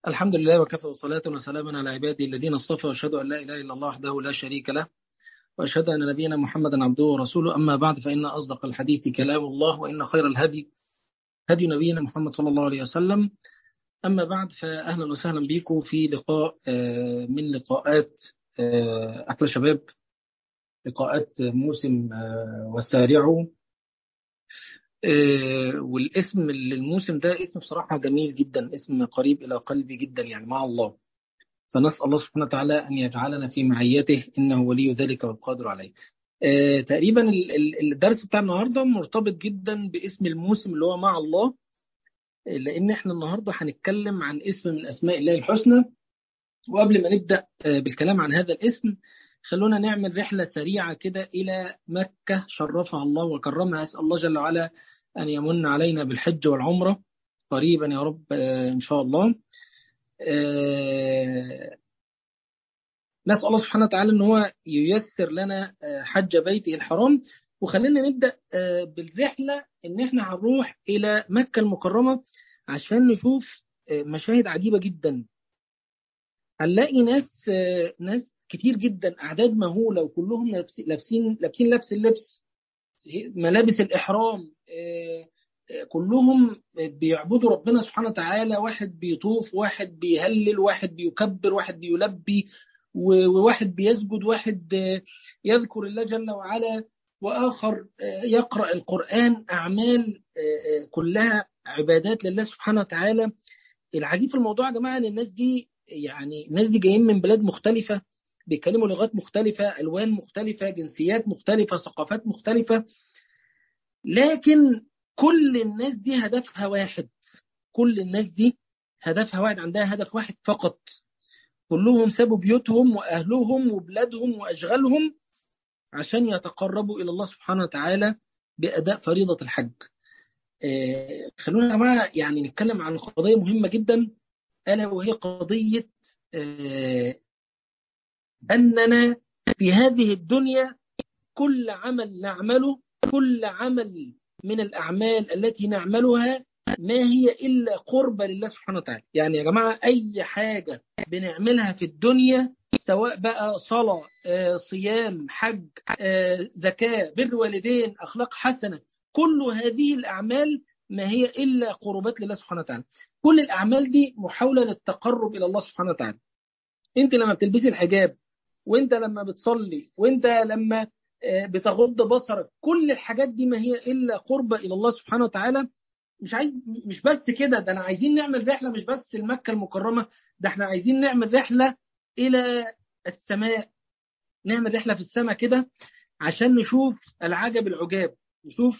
الحمد لله وكفى وصلاة وسلاما على عباده الذين اصطفى واشهد ان لا اله الا الله وحده لا شريك له واشهد ان نبينا محمدا عبده ورسوله اما بعد فان اصدق الحديث كلام الله وان خير الهدي هدي نبينا محمد صلى الله عليه وسلم اما بعد فاهلا وسهلا بكم في لقاء من لقاءات احلى شباب لقاءات موسم وسارعوا والاسم للموسم ده اسم بصراحة جميل جدا اسم قريب إلى قلبي جدا يعني مع الله فنسأل الله سبحانه وتعالى أن يجعلنا في معيته إنه ولي ذلك والقادر عليه آه تقريبا الدرس بتاع النهاردة مرتبط جدا باسم الموسم اللي هو مع الله لأن احنا النهاردة هنتكلم عن اسم من أسماء الله الحسنى وقبل ما نبدأ آه بالكلام عن هذا الاسم خلونا نعمل رحلة سريعة كده إلى مكة شرفها الله وكرمها أسأل الله جل وعلا أن يمن علينا بالحج والعمرة قريبا يا رب إن شاء الله نسأل الله سبحانه وتعالى أن هو ييسر لنا حج بيته الحرام وخلينا نبدأ بالرحلة أن احنا هنروح إلى مكة المكرمة عشان نشوف مشاهد عجيبة جدا هنلاقي ناس ناس كتير جدا أعداد مهولة وكلهم لابسين لابسين لبس اللبس ملابس الإحرام كلهم بيعبدوا ربنا سبحانه وتعالى واحد بيطوف واحد بيهلل واحد بيكبر واحد بيلبي وواحد بيسجد واحد يذكر الله جل وعلا وآخر يقرأ القرآن أعمال كلها عبادات لله سبحانه وتعالى العجيب في الموضوع يا جماعة أن الناس دي يعني الناس دي جايين من بلاد مختلفة بيتكلموا لغات مختلفة ألوان مختلفة جنسيات مختلفة ثقافات مختلفة لكن كل الناس دي هدفها واحد كل الناس دي هدفها واحد عندها هدف واحد فقط كلهم سابوا بيوتهم وأهلهم وبلادهم وأشغالهم عشان يتقربوا إلى الله سبحانه وتعالى بأداء فريضة الحج آه خلونا يا جماعة يعني نتكلم عن قضية مهمة جدا ألا وهي قضية آه أننا في هذه الدنيا كل عمل نعمله كل عمل من الأعمال التي نعملها ما هي إلا قربة لله سبحانه وتعالى يعني يا جماعة أي حاجة بنعملها في الدنيا سواء بقى صلاة صيام حج زكاة بر والدين أخلاق حسنة كل هذه الأعمال ما هي إلا قربات لله سبحانه وتعالى كل الأعمال دي محاولة للتقرب إلى الله سبحانه وتعالى أنت لما بتلبسي الحجاب وانت لما بتصلي وانت لما بتغض بصرك كل الحاجات دي ما هي الا قربة الى الله سبحانه وتعالى مش عايز مش بس كده ده انا عايزين نعمل رحله مش بس لمكه المكرمه ده احنا عايزين نعمل رحله الى السماء نعمل رحله في السماء كده عشان نشوف العجب العجاب نشوف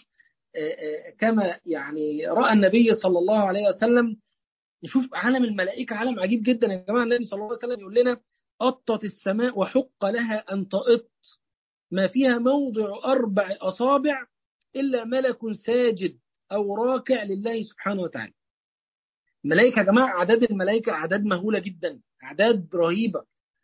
كما يعني راى النبي صلى الله عليه وسلم نشوف عالم الملائكه عالم عجيب جدا يا جماعه النبي صلى الله عليه وسلم يقول لنا أطت السماء وحق لها أن تأط ما فيها موضع أربع أصابع إلا ملك ساجد أو راكع لله سبحانه وتعالى الملائكة يا جماعة أعداد الملائكة أعداد مهولة جدا أعداد رهيبة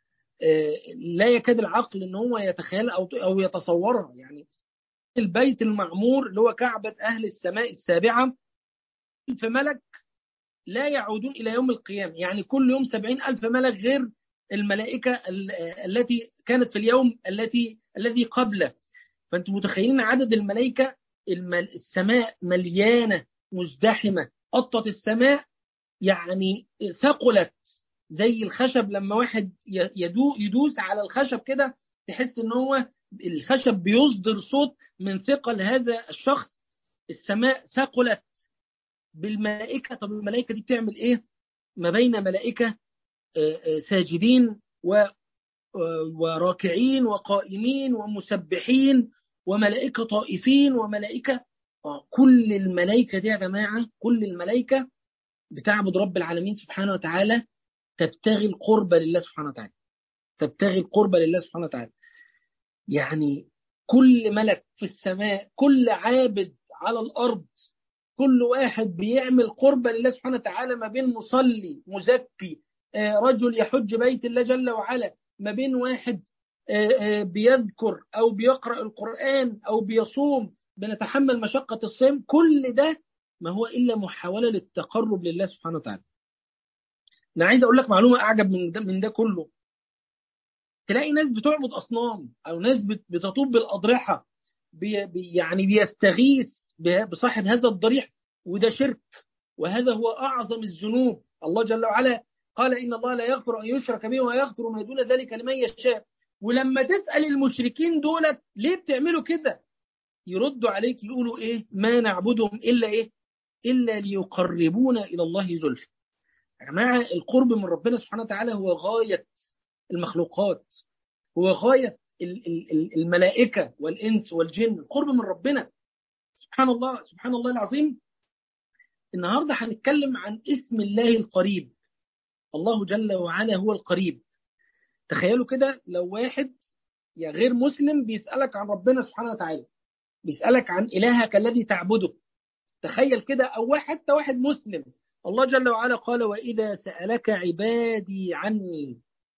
لا يكاد العقل ان هو يتخيل او او يتصورها يعني البيت المعمور اللي هو كعبة أهل السماء السابعة ألف ملك لا يعودون إلى يوم القيامة يعني كل يوم سبعين ألف ملك غير الملائكة التي كانت في اليوم التي الذي قبله فأنتم متخيلين عدد الملائكة السماء مليانة مزدحمة قطت السماء يعني ثقلت زي الخشب لما واحد يدو يدوس على الخشب كده تحس ان هو الخشب بيصدر صوت من ثقل هذا الشخص السماء ثقلت بالملائكة طب الملائكة دي بتعمل ايه ما بين ملائكة ساجدين وراكعين وقائمين ومسبحين وملائكة طائفين وملائكة كل الملائكة دي يا جماعة كل الملائكة بتعبد رب العالمين سبحانه وتعالى تبتغي القرب لله سبحانه وتعالى تبتغي القرب لله سبحانه وتعالى يعني كل ملك في السماء كل عابد على الأرض كل واحد بيعمل قرب لله سبحانه وتعالى ما بين مصلي مزكي رجل يحج بيت الله جل وعلا ما بين واحد بيذكر أو بيقرأ القرآن أو بيصوم بنتحمل مشقة الصيام كل ده ما هو إلا محاولة للتقرب لله سبحانه وتعالى انا عايز اقول لك معلومه اعجب من ده من ده كله تلاقي ناس بتعبد اصنام او ناس بتطوب بالاضرحه بي بي يعني بيستغيث بصاحب هذا الضريح وده شرك وهذا هو اعظم الذنوب الله جل وعلا قال ان الله لا يغفر ان يشرك به ويغفر ما دون ذلك لمن يشاء ولما تسال المشركين دولت ليه بتعملوا كده يردوا عليك يقولوا ايه ما نعبدهم الا ايه الا ليقربونا الى الله زلفى يا جماعه القرب من ربنا سبحانه وتعالى هو غايه المخلوقات هو غايه الملائكه والانس والجن القرب من ربنا سبحان الله سبحان الله العظيم النهارده هنتكلم عن اسم الله القريب الله جل وعلا هو القريب تخيلوا كده لو واحد يا غير مسلم بيسألك عن ربنا سبحانه وتعالى بيسألك عن إلهك الذي تعبده تخيل كده أو حتى واحد مسلم الله جل وعلا قال وإذا سألك عبادي عني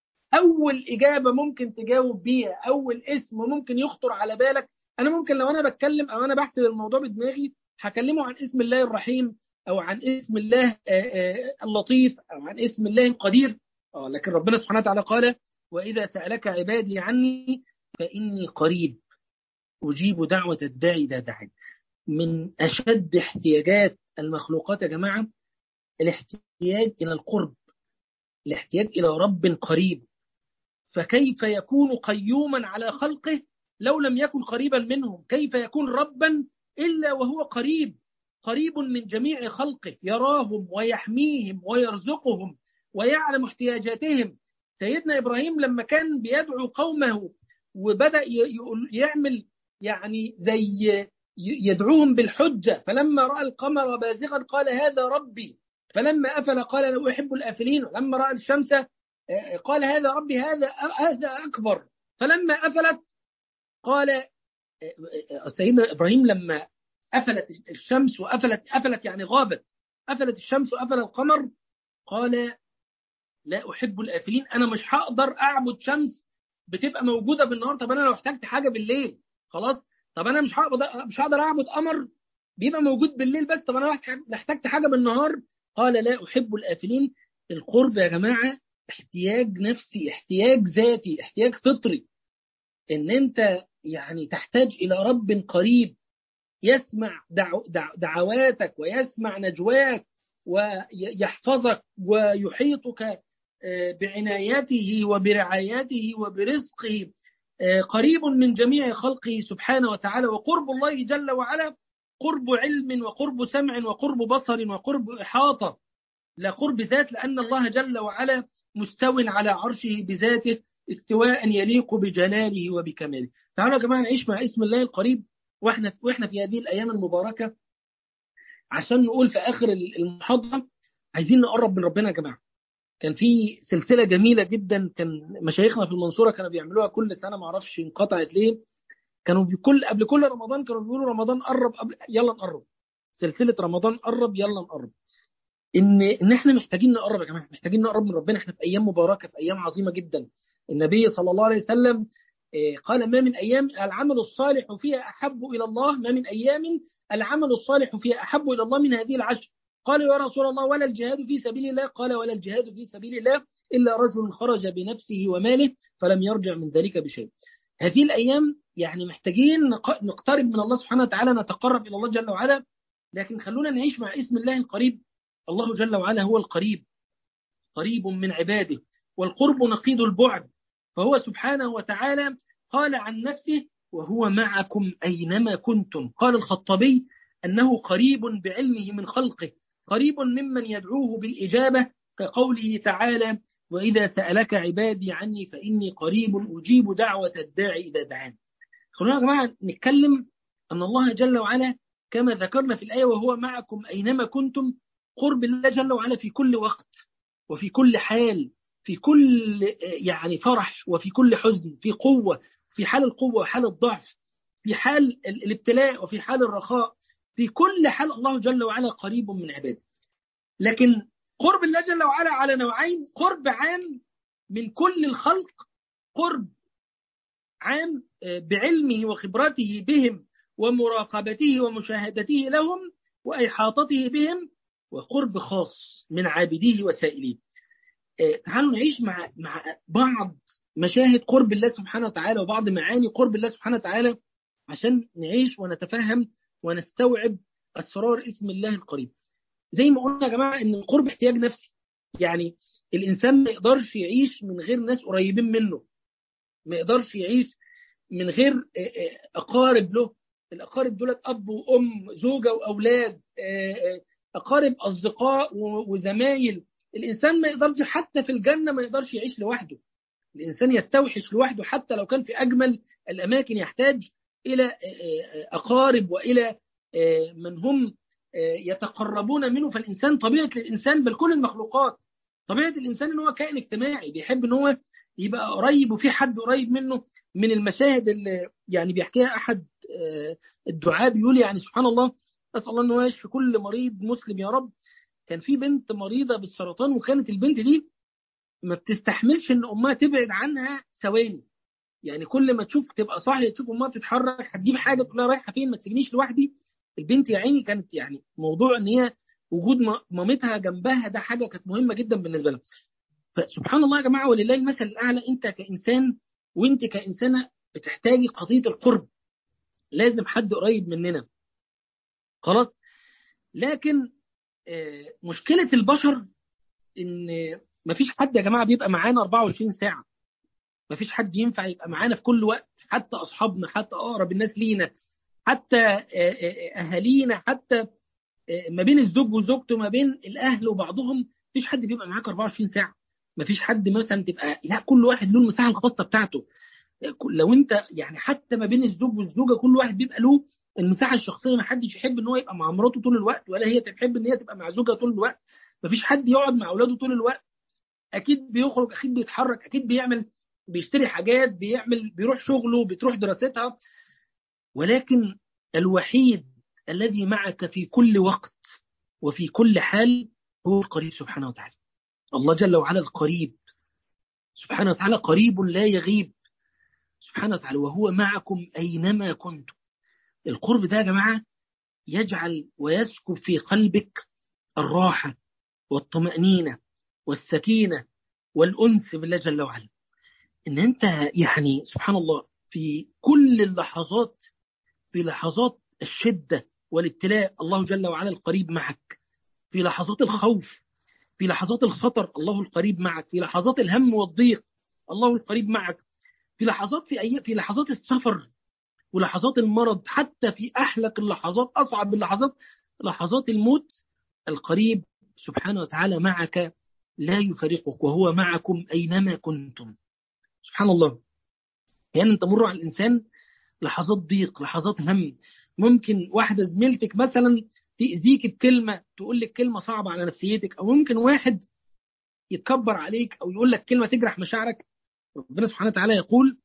أول إجابة ممكن تجاوب بيها أول اسم ممكن يخطر على بالك أنا ممكن لو أنا بتكلم أو أنا بحسب الموضوع بدماغي هكلمه عن اسم الله الرحيم أو عن اسم الله اللطيف أو عن اسم الله القدير آه لكن ربنا سبحانه وتعالى قال وإذا سألك عبادي عني فإني قريب أجيب دعوة الداعي إذا دعت من أشد احتياجات المخلوقات يا جماعة الاحتياج إلى القرب الاحتياج إلى رب قريب فكيف يكون قيوما على خلقه لو لم يكن قريبا منهم كيف يكون ربا إلا وهو قريب قريب من جميع خلقه يراهم ويحميهم ويرزقهم ويعلم احتياجاتهم سيدنا إبراهيم لما كان بيدعو قومه وبدأ يعمل يعني زي يدعوهم بالحجة فلما رأى القمر بازغا قال هذا ربي فلما أفل قال لا أحب الآفلين ولما رأى الشمس قال هذا ربي هذا هذا أكبر فلما أفلت قال سيدنا إبراهيم لما أفلت الشمس وأفلت أفلت يعني غابت أفلت الشمس وأفل القمر قال لا أحب الآفلين أنا مش هقدر أعبد شمس بتبقى موجودة بالنهار طب أنا لو احتجت حاجة بالليل خلاص طب أنا مش هقدر مش هقدر أعبد قمر بيبقى موجود بالليل بس طب أنا احتجت حاجة بالنهار قال لا أحب الآفلين القرب يا جماعة احتياج نفسي احتياج ذاتي احتياج فطري ان انت يعني تحتاج الى رب قريب يسمع دعو دعو دعواتك ويسمع نجواك ويحفظك ويحيطك بعنايته وبرعايته وبرزقه قريب من جميع خلقه سبحانه وتعالى وقرب الله جل وعلا قرب علم وقرب سمع وقرب بصر وقرب إحاطة لا قرب ذات لأن الله جل وعلا مستو على عرشه بذاته استواء يليق بجلاله وبكماله تعالوا يا جماعة نعيش مع اسم الله القريب واحنا واحنا في هذه الأيام المباركة عشان نقول في آخر المحاضرة عايزين نقرب من ربنا يا جماعة كان في سلسلة جميلة جدا كان مشايخنا في المنصورة كانوا بيعملوها كل سنة ما اعرفش انقطعت ليه كانوا بكل قبل كل رمضان كانوا بيقولوا رمضان قرب قبل يلا نقرب سلسلة رمضان قرب يلا نقرب ان ان احنا محتاجين نقرب يا جماعه محتاجين نقرب من ربنا احنا في ايام مباركه في ايام عظيمه جدا النبي صلى الله عليه وسلم قال ما من ايام العمل الصالح فيها احب الى الله ما من ايام العمل الصالح فيها احب الى الله من هذه العشر قالوا يا رسول الله ولا الجهاد في سبيل الله قال ولا الجهاد في سبيل الله الا رجل خرج بنفسه وماله فلم يرجع من ذلك بشيء هذه الايام يعني محتاجين نقترب من الله سبحانه وتعالى نتقرب الى الله جل وعلا لكن خلونا نعيش مع اسم الله القريب الله جل وعلا هو القريب قريب من عباده والقرب نقيض البعد فهو سبحانه وتعالى قال عن نفسه وهو معكم أينما كنتم قال الخطبي أنه قريب بعلمه من خلقه قريب ممن يدعوه بالإجابة كقوله تعالى وإذا سألك عبادي عني فإني قريب أجيب دعوة الداعي إذا دعان خلونا يا جماعة نتكلم أن الله جل وعلا كما ذكرنا في الآية وهو معكم أينما كنتم قرب الله جل وعلا في كل وقت وفي كل حال في كل يعني فرح وفي كل حزن في قوة في حال القوة وحال الضعف في حال الابتلاء وفي حال الرخاء في كل حال الله جل وعلا قريب من عباده لكن قرب الله جل وعلا على نوعين قرب عام من كل الخلق قرب عام بعلمه وخبرته بهم ومراقبته ومشاهدته لهم وإحاطته بهم وقرب خاص من عابديه وسائليه تعالوا نعيش مع مع بعض مشاهد قرب الله سبحانه وتعالى وبعض معاني قرب الله سبحانه وتعالى عشان نعيش ونتفهم ونستوعب اسرار اسم الله القريب. زي ما قلنا يا جماعه ان القرب احتياج نفسي. يعني الانسان ما يقدرش يعيش من غير ناس قريبين منه. ما يقدرش يعيش من غير اقارب له الاقارب دولت اب وام زوجه واولاد اقارب اصدقاء وزمايل الانسان ما يقدرش حتى في الجنه ما يقدرش يعيش لوحده الانسان يستوحش لوحده حتى لو كان في اجمل الاماكن يحتاج الى اقارب والى من هم يتقربون منه فالانسان طبيعه الانسان بل كل المخلوقات طبيعه الانسان ان هو كائن اجتماعي بيحب ان هو يبقى قريب وفي حد قريب منه من المشاهد اللي يعني بيحكيها احد الدعاء بيقول يعني سبحان الله اسال الله انه يشفي كل مريض مسلم يا رب كان في بنت مريضه بالسرطان وكانت البنت دي ما بتستحملش ان امها تبعد عنها ثواني يعني كل ما تشوف تبقى صاحيه تشوف امها بتتحرك هتجيب حاجه تقول لها رايحه فين ما تسيبنيش لوحدي البنت يا عيني كانت يعني موضوع ان هي وجود مامتها جنبها ده حاجه كانت مهمه جدا بالنسبه لها فسبحان الله يا جماعه ولله المثل الاعلى انت كانسان وانت كانسانه بتحتاجي قضيه القرب لازم حد قريب مننا خلاص لكن مشكله البشر ان مفيش حد يا جماعه بيبقى معانا 24 ساعه مفيش حد ينفع يبقى معانا في كل وقت حتى اصحابنا حتى اقرب الناس لينا حتى اهالينا حتى ما بين الزوج وزوجته ما بين الاهل وبعضهم مفيش حد بيبقى معاك 24 ساعه مفيش حد مثلا تبقى لا كل واحد له المساحه الخاصه بتاعته لو انت يعني حتى ما بين الزوج والزوجه كل واحد بيبقى له المساحه الشخصيه ما حدش يحب ان هو يبقى مع مراته طول الوقت ولا هي تحب ان هي تبقى مع زوجها طول الوقت مفيش حد يقعد مع اولاده طول الوقت اكيد بيخرج اكيد بيتحرك اكيد بيعمل بيشتري حاجات بيعمل بيروح شغله بتروح دراستها ولكن الوحيد الذي معك في كل وقت وفي كل حال هو القريب سبحانه وتعالى الله جل وعلا القريب سبحانه وتعالى قريب لا يغيب سبحانه وتعالى وهو معكم أينما كنتم القرب ده يا جماعة يجعل ويسكب في قلبك الراحة والطمأنينة والسكينة والأنس بالله جل وعلا إن أنت يعني سبحان الله في كل اللحظات في لحظات الشدة والابتلاء الله جل وعلا القريب معك في لحظات الخوف في لحظات الخطر الله القريب معك في لحظات الهم والضيق الله القريب معك في لحظات في أي في لحظات السفر ولحظات المرض حتى في أحلك اللحظات أصعب اللحظات لحظات الموت القريب سبحانه وتعالى معك لا يفارقك وهو معكم أينما كنتم سبحان الله يعني أنت مر على الإنسان لحظات ضيق لحظات هم ممكن واحدة زميلتك مثلا تأذيك بكلمة تقول لك كلمة صعبة على نفسيتك أو ممكن واحد يتكبر عليك أو يقول لك كلمة تجرح مشاعرك ربنا سبحانه وتعالى يقول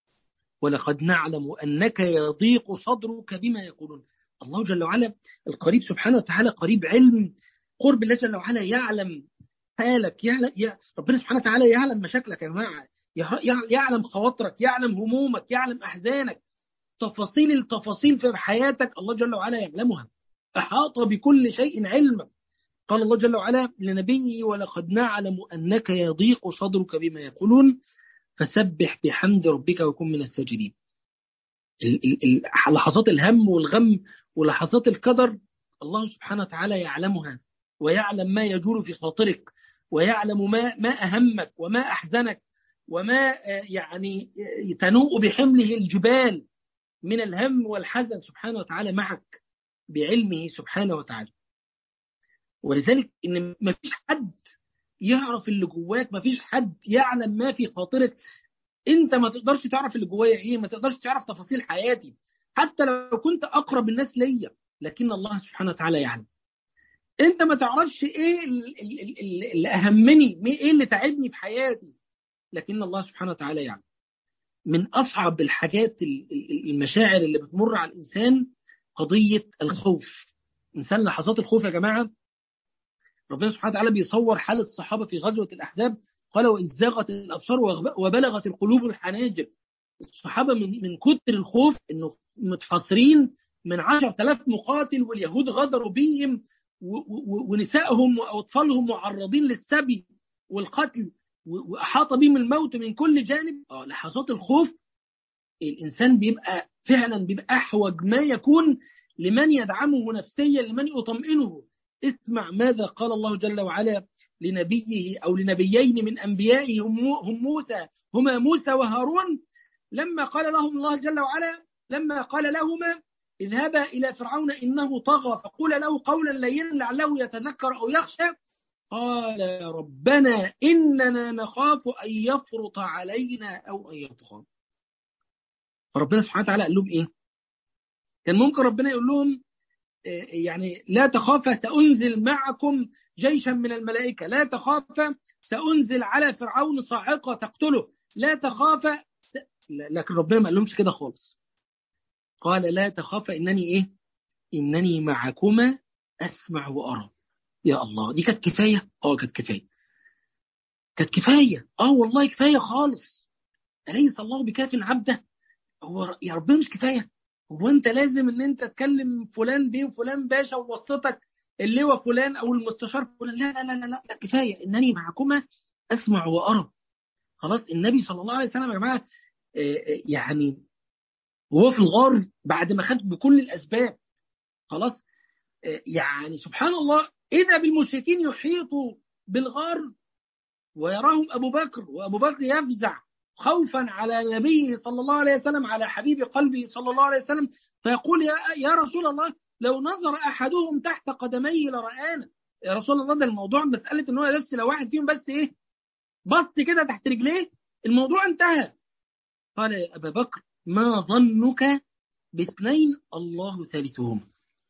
ولقد نعلم أنك يضيق صدرك بما يقولون الله جل وعلا القريب سبحانه وتعالى قريب علم قرب الله جل وعلا يعلم حالك يعلم يع... ربنا سبحانه وتعالى يعلم مشاكلك يا جماعه يعلم خواطرك يعلم همومك يعلم احزانك تفاصيل التفاصيل في حياتك الله جل وعلا يعلمها احاط بكل شيء علما قال الله جل وعلا لنبيه ولقد نعلم انك يضيق صدرك بما يقولون فسبح بحمد ربك وكن من الساجدين لحظات الهم والغم ولحظات القدر الله سبحانه وتعالى يعلمها ويعلم ما يجول في خاطرك ويعلم ما ما اهمك وما احزنك وما يعني تنوء بحمله الجبال من الهم والحزن سبحانه وتعالى معك بعلمه سبحانه وتعالى ولذلك ان ما فيش حد يعرف اللي جواك ما فيش حد يعلم ما في خاطرك انت ما تقدرش تعرف اللي جوايا ايه ما تقدرش تعرف تفاصيل حياتي حتى لو كنت اقرب الناس ليا لكن الله سبحانه وتعالى يعلم انت ما تعرفش ايه اللي اهمني ايه اللي تعبني في حياتي لكن الله سبحانه وتعالى يعلم من اصعب الحاجات المشاعر اللي بتمر على الانسان قضيه الخوف انسان لحظات الخوف يا جماعه ربنا سبحانه وتعالى بيصور حال الصحابه في غزوه الاحزاب قال واذ زاغت الابصار وبلغت القلوب الحناجر الصحابه من من كتر الخوف انه متحاصرين من 10000 مقاتل واليهود غدروا بهم ونسائهم واطفالهم معرضين للسبي والقتل واحاط بهم الموت من كل جانب اه لحظات الخوف الانسان بيبقى فعلا بيبقى احوج ما يكون لمن يدعمه نفسيا لمن يطمئنه اسمع ماذا قال الله جل وعلا لنبيه او لنبيين من انبيائه هم موسى هما موسى وهارون لما قال لهم الله جل وعلا لما قال لهما اذهبا الى فرعون انه طغى فقول له قولا لينا لعله يتذكر او يخشى قال ربنا اننا نخاف ان يفرط علينا او ان يطغى فربنا سبحانه وتعالى قال لهم ايه كان ممكن ربنا يقول لهم يعني لا تخافا سأنزل معكم جيشا من الملائكة لا تخافا سأنزل على فرعون صاعقة تقتله لا تخافا س... لكن ربنا ما قالهمش كده خالص قال لا تخافا إنني إيه إنني معكما أسمع وأرى يا الله دي كانت كفاية اه كانت كفاية كانت كفاية اه والله كفاية خالص أليس الله بكاف عبده هو يا ربنا مش كفاية هو انت لازم ان انت تكلم فلان بيه وفلان باشا ووسطك اللواء فلان او المستشار فلان لا لا لا لا, لا, لا كفايه انني معكما اسمع وارى خلاص النبي صلى الله عليه وسلم يا جماعه يعني وهو في الغار بعد ما خد بكل الاسباب خلاص يعني سبحان الله اذا بالمشركين يحيطوا بالغار ويراهم ابو بكر وابو بكر يفزع خوفا على نبيه صلى الله عليه وسلم على حبيب قلبه صلى الله عليه وسلم فيقول يا, يا رسول الله لو نظر احدهم تحت قدميه لرآنا يا رسول الله ده الموضوع مساله ان هو بس لو واحد فيهم بس ايه بص كده تحت رجليه الموضوع انتهى قال يا ابا بكر ما ظنك باثنين الله ثالثهما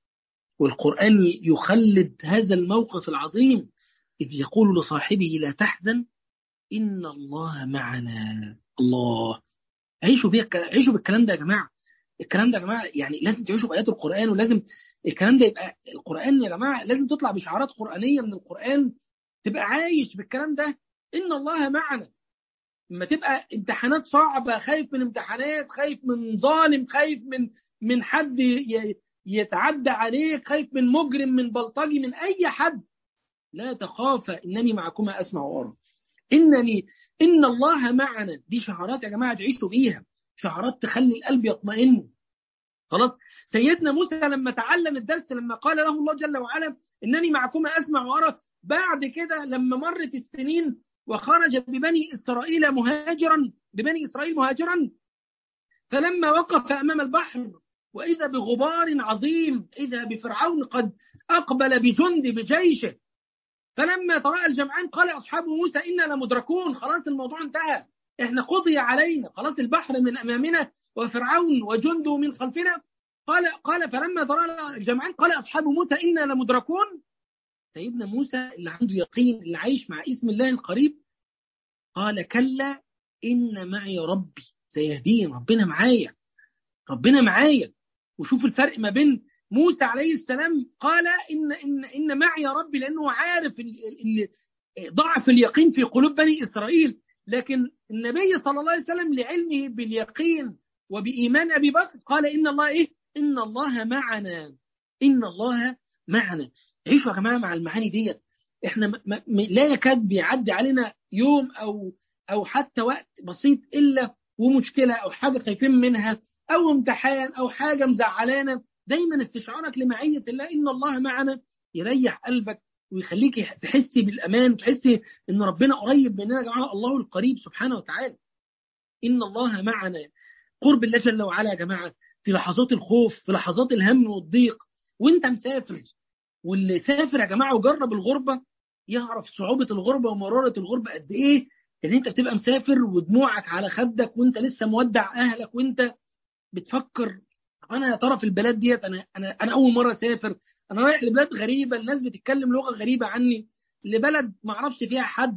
والقران يخلد هذا الموقف العظيم اذ يقول لصاحبه لا تحزن إن الله معنا الله عيشوا بيه عيشوا بالكلام ده يا جماعة الكلام ده يا جماعة يعني لازم تعيشوا بآيات القرآن ولازم الكلام ده يبقى القرآن يا جماعة لازم تطلع بشعارات قرآنية من القرآن تبقى عايش بالكلام ده إن الله معنا لما تبقى امتحانات صعبة خايف من امتحانات خايف من ظالم خايف من من حد يتعدى عليك خايف من مجرم من بلطجي من أي حد لا تخاف إنني معكما أسمع وأرى إنني إن الله معنا دي شعارات يا جماعة تعيشوا بيها شعارات تخلي القلب يطمئن خلاص سيدنا موسى لما تعلم الدرس لما قال له الله جل وعلا إنني معكما أسمع وأرى بعد كده لما مرت السنين وخرج ببني إسرائيل مهاجرا ببني إسرائيل مهاجرا فلما وقف أمام البحر وإذا بغبار عظيم إذا بفرعون قد أقبل بجند بجيشه فلما تراءى الجمعان قال أصحاب موسى إنا لمدركون خلاص الموضوع انتهى احنا قضي علينا خلاص البحر من أمامنا وفرعون وجنده من خلفنا قال قال فلما تراءى الجمعان قال أصحاب موسى إنا لمدركون سيدنا موسى اللي عنده يقين اللي عايش مع اسم الله القريب قال كلا إن معي ربي سيهدين ربنا معايا ربنا معايا وشوف الفرق ما بين موسى عليه السلام قال إن, إن, إن معي ربي لأنه عارف إن ضعف اليقين في قلوب بني إسرائيل لكن النبي صلى الله عليه وسلم لعلمه باليقين وبإيمان أبي بكر قال إن الله إيه إن الله معنا إن الله معنا عيشوا يا جماعة مع المعاني ديت إحنا م م لا يكاد بيعدي علينا يوم أو أو حتى وقت بسيط إلا ومشكلة أو حاجة خايفين منها أو امتحان أو حاجة مزعلانا دايما استشعارك لمعية الله إن الله معنا يريح قلبك ويخليك تحسي بالأمان تحسي إن ربنا قريب مننا يا جماعة الله القريب سبحانه وتعالى إن الله معنا قرب الله جل وعلا يا جماعة في لحظات الخوف في لحظات الهم والضيق وانت مسافر واللي سافر يا جماعة وجرب الغربة يعرف صعوبة الغربة ومرارة الغربة قد إيه ان انت بتبقى مسافر ودموعك على خدك وانت لسه مودع اهلك وانت بتفكر انا يا ترى في البلاد ديت انا انا انا اول مره اسافر انا رايح لبلاد غريبه الناس بتتكلم لغه غريبه عني لبلد ما اعرفش فيها حد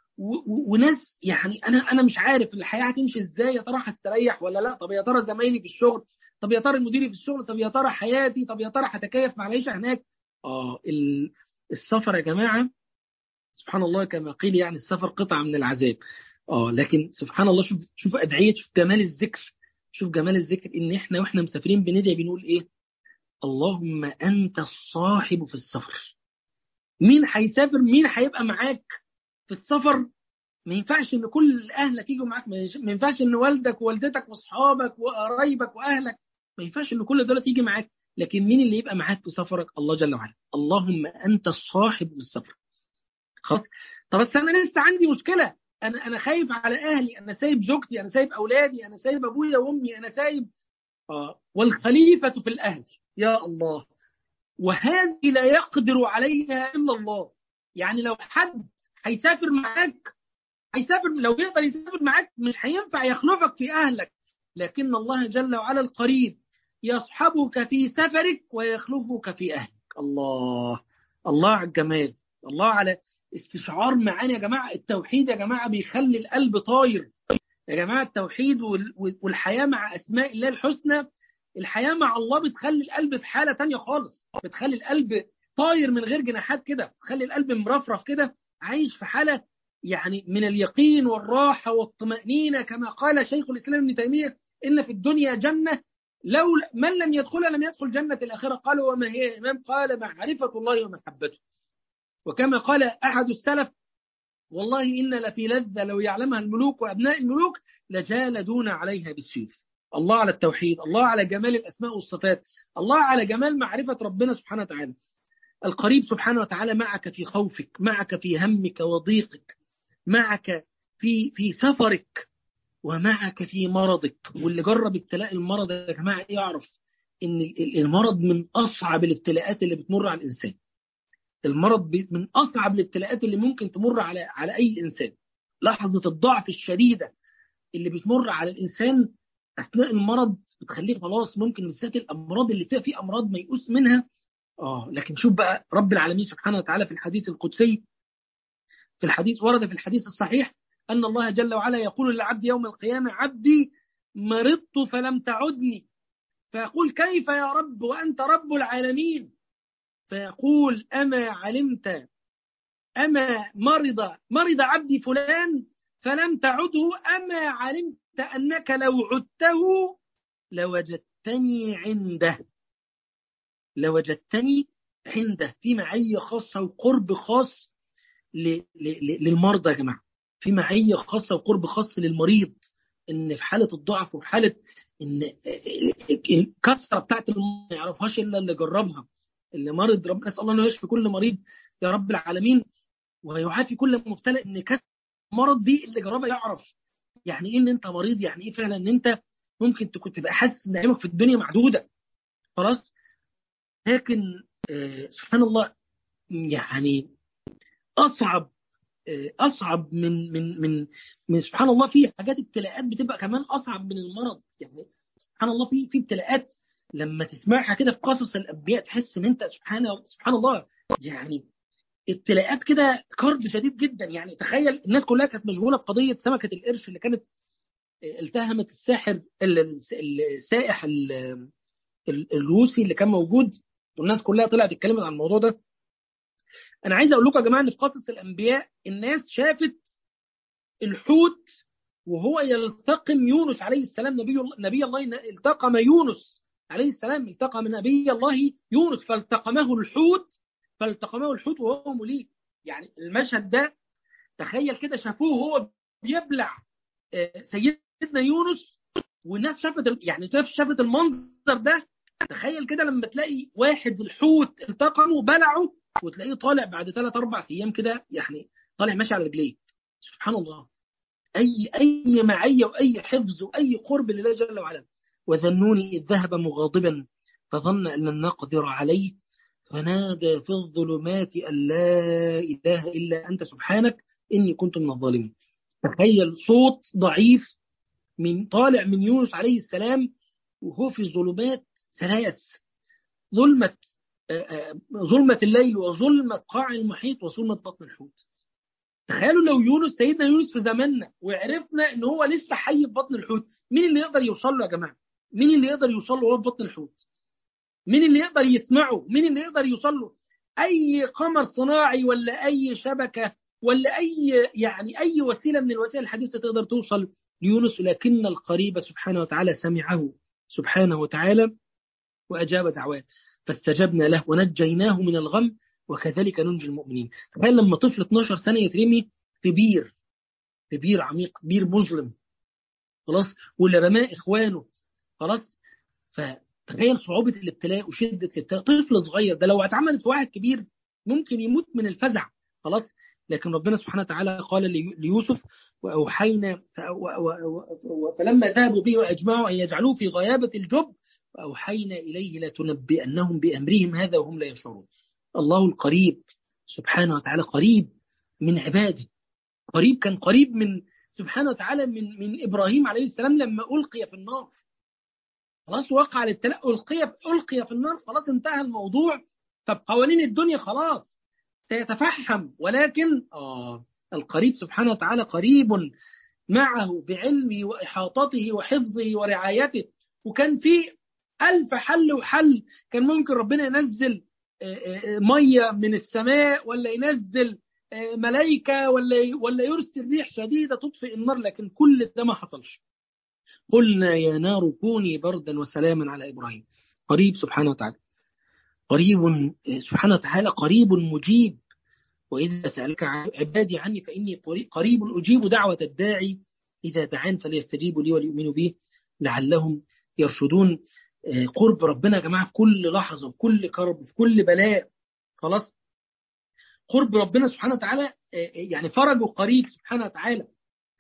وناس يعني انا انا مش عارف الحياه هتمشي ازاي يا ترى هستريح ولا لا طب يا ترى زمايلي في الشغل طب يا ترى مديري في الشغل طب يا ترى حياتي طب يا ترى هتكيف مع العيشه هناك اه السفر يا جماعه سبحان الله كما قيل يعني السفر قطعه من العذاب اه لكن سبحان الله شوف شوف ادعيه شوف جمال الذكر شوف جمال الذكر ان احنا واحنا مسافرين بندعي بنقول ايه اللهم انت الصاحب في السفر مين هيسافر مين هيبقى معاك في السفر ما ينفعش ان كل اهلك يجوا معاك ما ينفعش ان والدك ووالدتك واصحابك وقرايبك واهلك ما ينفعش ان كل دول يجي معاك لكن مين اللي يبقى معاك في سفرك الله جل وعلا اللهم انت الصاحب بالسفر خلاص طب بس انا لسه عندي مشكله انا انا خايف على اهلي انا سايب زوجتي انا سايب اولادي انا سايب ابويا وامي انا سايب اه والخليفه في الاهل يا الله وهذه لا يقدر عليها الا الله يعني لو حد هيسافر معاك هيسافر لو يقدر يسافر معاك مش هينفع يخلفك في اهلك لكن الله جل وعلا القريب يصحبك في سفرك ويخلفك في اهلك الله الله على الجمال الله على استشعار معاني يا جماعه التوحيد يا جماعه بيخلي القلب طاير يا جماعه التوحيد والحياه مع اسماء الله الحسنى الحياه مع الله بتخلي القلب في حاله تانية خالص بتخلي القلب طاير من غير جناحات كده بتخلي القلب مرفرف كده عايش في حاله يعني من اليقين والراحه والطمانينه كما قال شيخ الاسلام ابن تيميه ان في الدنيا جنه لو من لم يدخلها لم يدخل جنه الاخره قالوا وما هي يا امام قال معرفه الله ومحبته وكما قال احد السلف والله ان لفي لذه لو يعلمها الملوك وابناء الملوك لجالدون عليها بالسيف الله على التوحيد الله على جمال الاسماء والصفات الله على جمال معرفه ربنا سبحانه وتعالى القريب سبحانه وتعالى معك في خوفك معك في همك وضيقك معك في في سفرك ومعك في مرضك واللي جرب ابتلاء المرض يا جماعه يعرف ان المرض من اصعب الابتلاءات اللي بتمر على الانسان المرض من اصعب الابتلاءات اللي ممكن تمر على على اي انسان لحظه الضعف الشديده اللي بتمر على الانسان اثناء المرض بتخليه خلاص ممكن بالذات الامراض اللي فيها في امراض ميؤوس منها اه لكن شوف بقى رب العالمين سبحانه وتعالى في الحديث القدسي في الحديث ورد في الحديث الصحيح ان الله جل وعلا يقول للعبد يوم القيامه عبدي مرضت فلم تعدني فيقول كيف يا رب وانت رب العالمين فيقول اما علمت اما مرض مرض عبدي فلان فلم تعده اما علمت انك لو عدته لوجدتني عنده لوجدتني عنده في معية خاصة وقرب خاص للمرضى يا جماعة في معية خاصة وقرب خاص للمريض ان في حالة الضعف وفي حالة ان الكسرة بتاعت ما يعرفهاش الا اللي جربها اللي مرض ربنا نسال الله انه يشفي كل مريض يا رب العالمين ويعافي كل مبتلى ان كسر المرض دي اللي جربها يعرف يعني ايه ان انت مريض يعني ايه فعلا ان انت ممكن تكون تبقى حاسس ان نعيمك في الدنيا محدوده خلاص لكن آه سبحان الله يعني اصعب آه اصعب من من من من سبحان الله في حاجات ابتلاءات بتبقى كمان اصعب من المرض يعني سبحان الله في في ابتلاءات لما تسمعها كده في قصص الانبياء تحس ان انت سبحان سبحان الله يعني ابتلاءات كده كرب شديد جدا يعني تخيل الناس كلها كانت مشغوله بقضيه سمكه القرش اللي كانت التهمت الساحر السائح الروسي اللي كان موجود والناس كلها طلعت اتكلمت عن الموضوع ده انا عايز اقول لكم يا جماعه ان في قصص الانبياء الناس شافت الحوت وهو يلتقم يونس عليه السلام نبي نبي الله التقم يونس عليه السلام التقم نبي الله يونس فالتقمه الحوت فالتقمه الحوت وهو مليء يعني المشهد ده تخيل كده شافوه وهو بيبلع سيدنا يونس والناس شافت يعني شافت المنظر ده تخيل كده لما تلاقي واحد الحوت التقمه بلعه وتلاقيه طالع بعد ثلاث اربع ايام كده يعني طالع ماشي على رجليه سبحان الله اي اي معيه واي حفظ واي قرب لله جل وعلا وذنوني اذ ذهب مغاضبا فظن ان لن نقدر عليه فنادى في الظلمات ان لا اله الا انت سبحانك اني كنت من الظالمين تخيل صوت ضعيف من طالع من يونس عليه السلام وهو في الظلمات ثلاث ظلمة ظلمة الليل وظلمة قاع المحيط وظلمة بطن الحوت تخيلوا لو يونس سيدنا يونس في زماننا وعرفنا ان هو لسه حي في بطن الحوت مين اللي يقدر يوصل له يا جماعه مين اللي يقدر يوصل له وهو في بطن الحوت مين اللي يقدر يسمعه مين اللي يقدر يوصل له اي قمر صناعي ولا اي شبكه ولا اي يعني اي وسيله من الوسائل الحديثه تقدر توصل ليونس لكن القريب سبحانه وتعالى سمعه سبحانه وتعالى واجاب دعواه فاستجبنا له ونجيناه من الغم وكذلك ننجي المؤمنين تخيل لما طفل 12 سنه يترمي في بير في بير عميق بير مظلم خلاص واللي رماه اخوانه خلاص فتخيل صعوبه الابتلاء وشده الابتلاء طفل صغير ده لو اتعملت في واحد كبير ممكن يموت من الفزع خلاص لكن ربنا سبحانه وتعالى قال ليوسف واوحينا فلما ذهبوا به واجمعوا ان يجعلوه في غيابه الجب واوحينا اليه لتنبئنهم بامرهم هذا وهم لا يشعرون الله القريب سبحانه وتعالى قريب من عباده قريب كان قريب من سبحانه وتعالى من من ابراهيم عليه السلام لما القي في النار خلاص وقع للتلقي القي القي في النار خلاص انتهى الموضوع طب قوانين الدنيا خلاص سيتفحم ولكن آه القريب سبحانه وتعالى قريب معه بعلمه وإحاطته وحفظه ورعايته وكان في ألف حل وحل كان ممكن ربنا ينزل مية من السماء ولا ينزل ملائكة ولا ولا يرسل ريح شديدة تطفئ النار لكن كل ده ما حصلش قلنا يا نار كوني بردا وسلاما على إبراهيم قريب سبحانه وتعالى قريب سبحانه وتعالى قريب مجيب وإذا سألك عبادي عني فإني قريب أجيب دعوة الداعي إذا دعان فليستجيبوا لي وليؤمنوا بي لعلهم يرشدون قرب ربنا يا جماعة في كل لحظة في كل كرب في كل بلاء خلاص قرب ربنا سبحانه وتعالى يعني فرجه قريب سبحانه وتعالى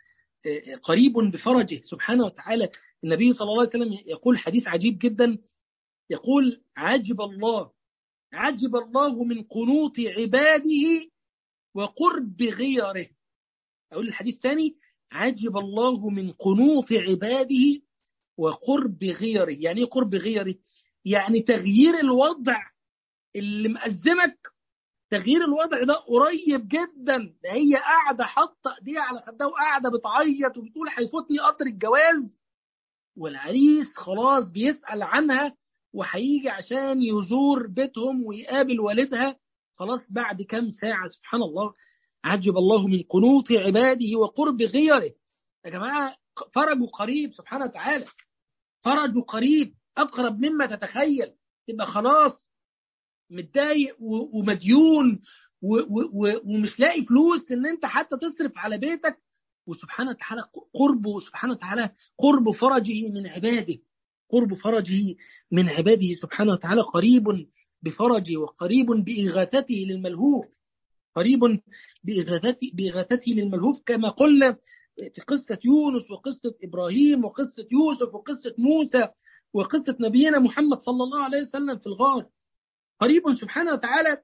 قريب بفرجه سبحانه وتعالى النبي صلى الله عليه وسلم يقول حديث عجيب جدا يقول عجب الله عجب الله من قنوط عباده وقرب غيره أقول الحديث الثاني عجب الله من قنوط عباده وقرب غيره يعني ايه قرب غيره يعني تغيير الوضع اللي مأزمك تغيير الوضع ده قريب جدا ده هي قاعده حاطه ايديها على خدها وقاعده بتعيط وبتقول هيفوتني قطر الجواز والعريس خلاص بيسأل عنها وهيجي عشان يزور بيتهم ويقابل والدها خلاص بعد كام ساعة سبحان الله عجب الله من قنوط عباده وقرب غيره يا جماعة فرجه قريب سبحانه وتعالى فرجه قريب أقرب مما تتخيل تبقى خلاص متضايق ومديون ومش لاقي فلوس ان انت حتى تصرف على بيتك وسبحانه وتعالى قربه سبحانه وتعالى قرب فرجه من عباده قرب فرجه من عباده سبحانه وتعالى قريب بفرجه وقريب بإغاثته للملهوف قريب بإغاثته, بإغاثته للملهوف كما قلنا في قصة يونس وقصة إبراهيم وقصة يوسف وقصة موسى وقصة نبينا محمد صلى الله عليه وسلم في الغار قريب سبحانه وتعالى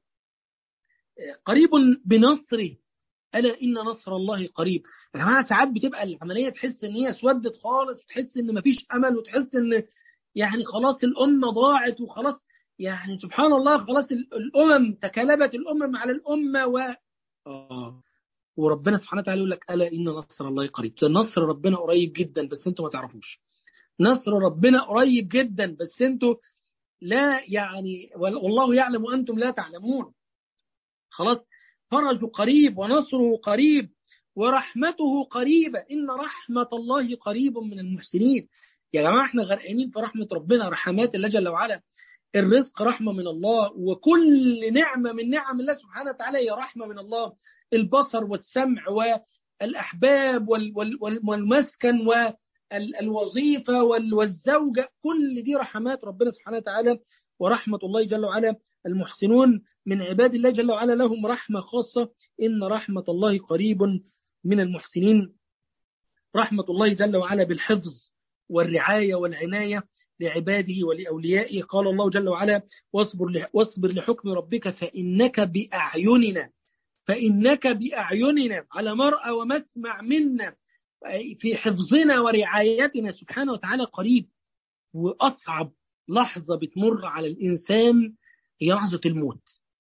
قريب بنصره ألا إن نصر الله قريب يا جماعة ساعات بتبقى العملية تحس إن هي اسودت خالص وتحس إن مفيش أمل وتحس إن يعني خلاص الأمة ضاعت وخلاص يعني سبحان الله خلاص الأمم تكالبت الأمم على الأمة و آه. وربنا سبحانه وتعالى يقول لك ألا إن نصر الله قريب نصر ربنا قريب جدا بس أنتوا ما تعرفوش نصر ربنا قريب جدا بس أنتوا لا يعني والله يعلم وأنتم لا تعلمون خلاص فرج قريب ونصره قريب ورحمته قريبة إن رحمة الله قريب من المحسنين يا جماعة احنا غرقانين في رحمة ربنا رحمات الله جل وعلا الرزق رحمة من الله وكل نعمة من نعم الله سبحانه وتعالى هي رحمة من الله البصر والسمع والأحباب والمسكن والوظيفة والزوجة كل دي رحمات ربنا سبحانه وتعالى ورحمة الله جل وعلا المحسنون من عباد الله جل وعلا لهم رحمة خاصة إن رحمة الله قريب من المحسنين رحمة الله جل وعلا بالحفظ والرعاية والعناية لعباده ولأوليائه قال الله جل وعلا واصبر, واصبر لحكم ربك فإنك بأعيننا فإنك بأعيننا على مرأى ومسمع منا في حفظنا ورعايتنا سبحانه وتعالى قريب وأصعب لحظة بتمر على الإنسان هي لحظة الموت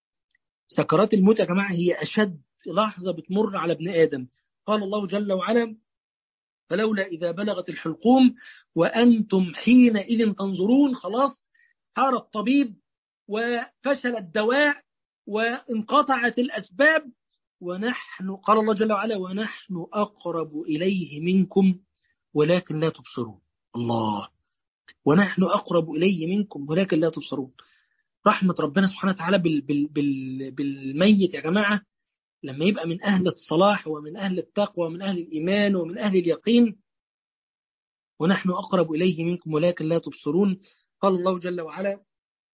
سكرات الموت يا جماعة هي أشد لحظة بتمر على ابن آدم قال الله جل وعلا فلولا إذا بلغت الحلقوم وأنتم حينئذ تنظرون خلاص حار الطبيب وفشل الدواء وانقطعت الأسباب ونحن قال الله جل وعلا ونحن أقرب إليه منكم ولكن لا تبصرون الله ونحن أقرب إليه منكم ولكن لا تبصرون رحمة ربنا سبحانه وتعالى بال بال بال بالميت يا جماعة لما يبقى من أهل الصلاح ومن أهل التقوى ومن أهل الإيمان ومن أهل اليقين ونحن أقرب إليه منكم ولكن لا تبصرون قال الله جل وعلا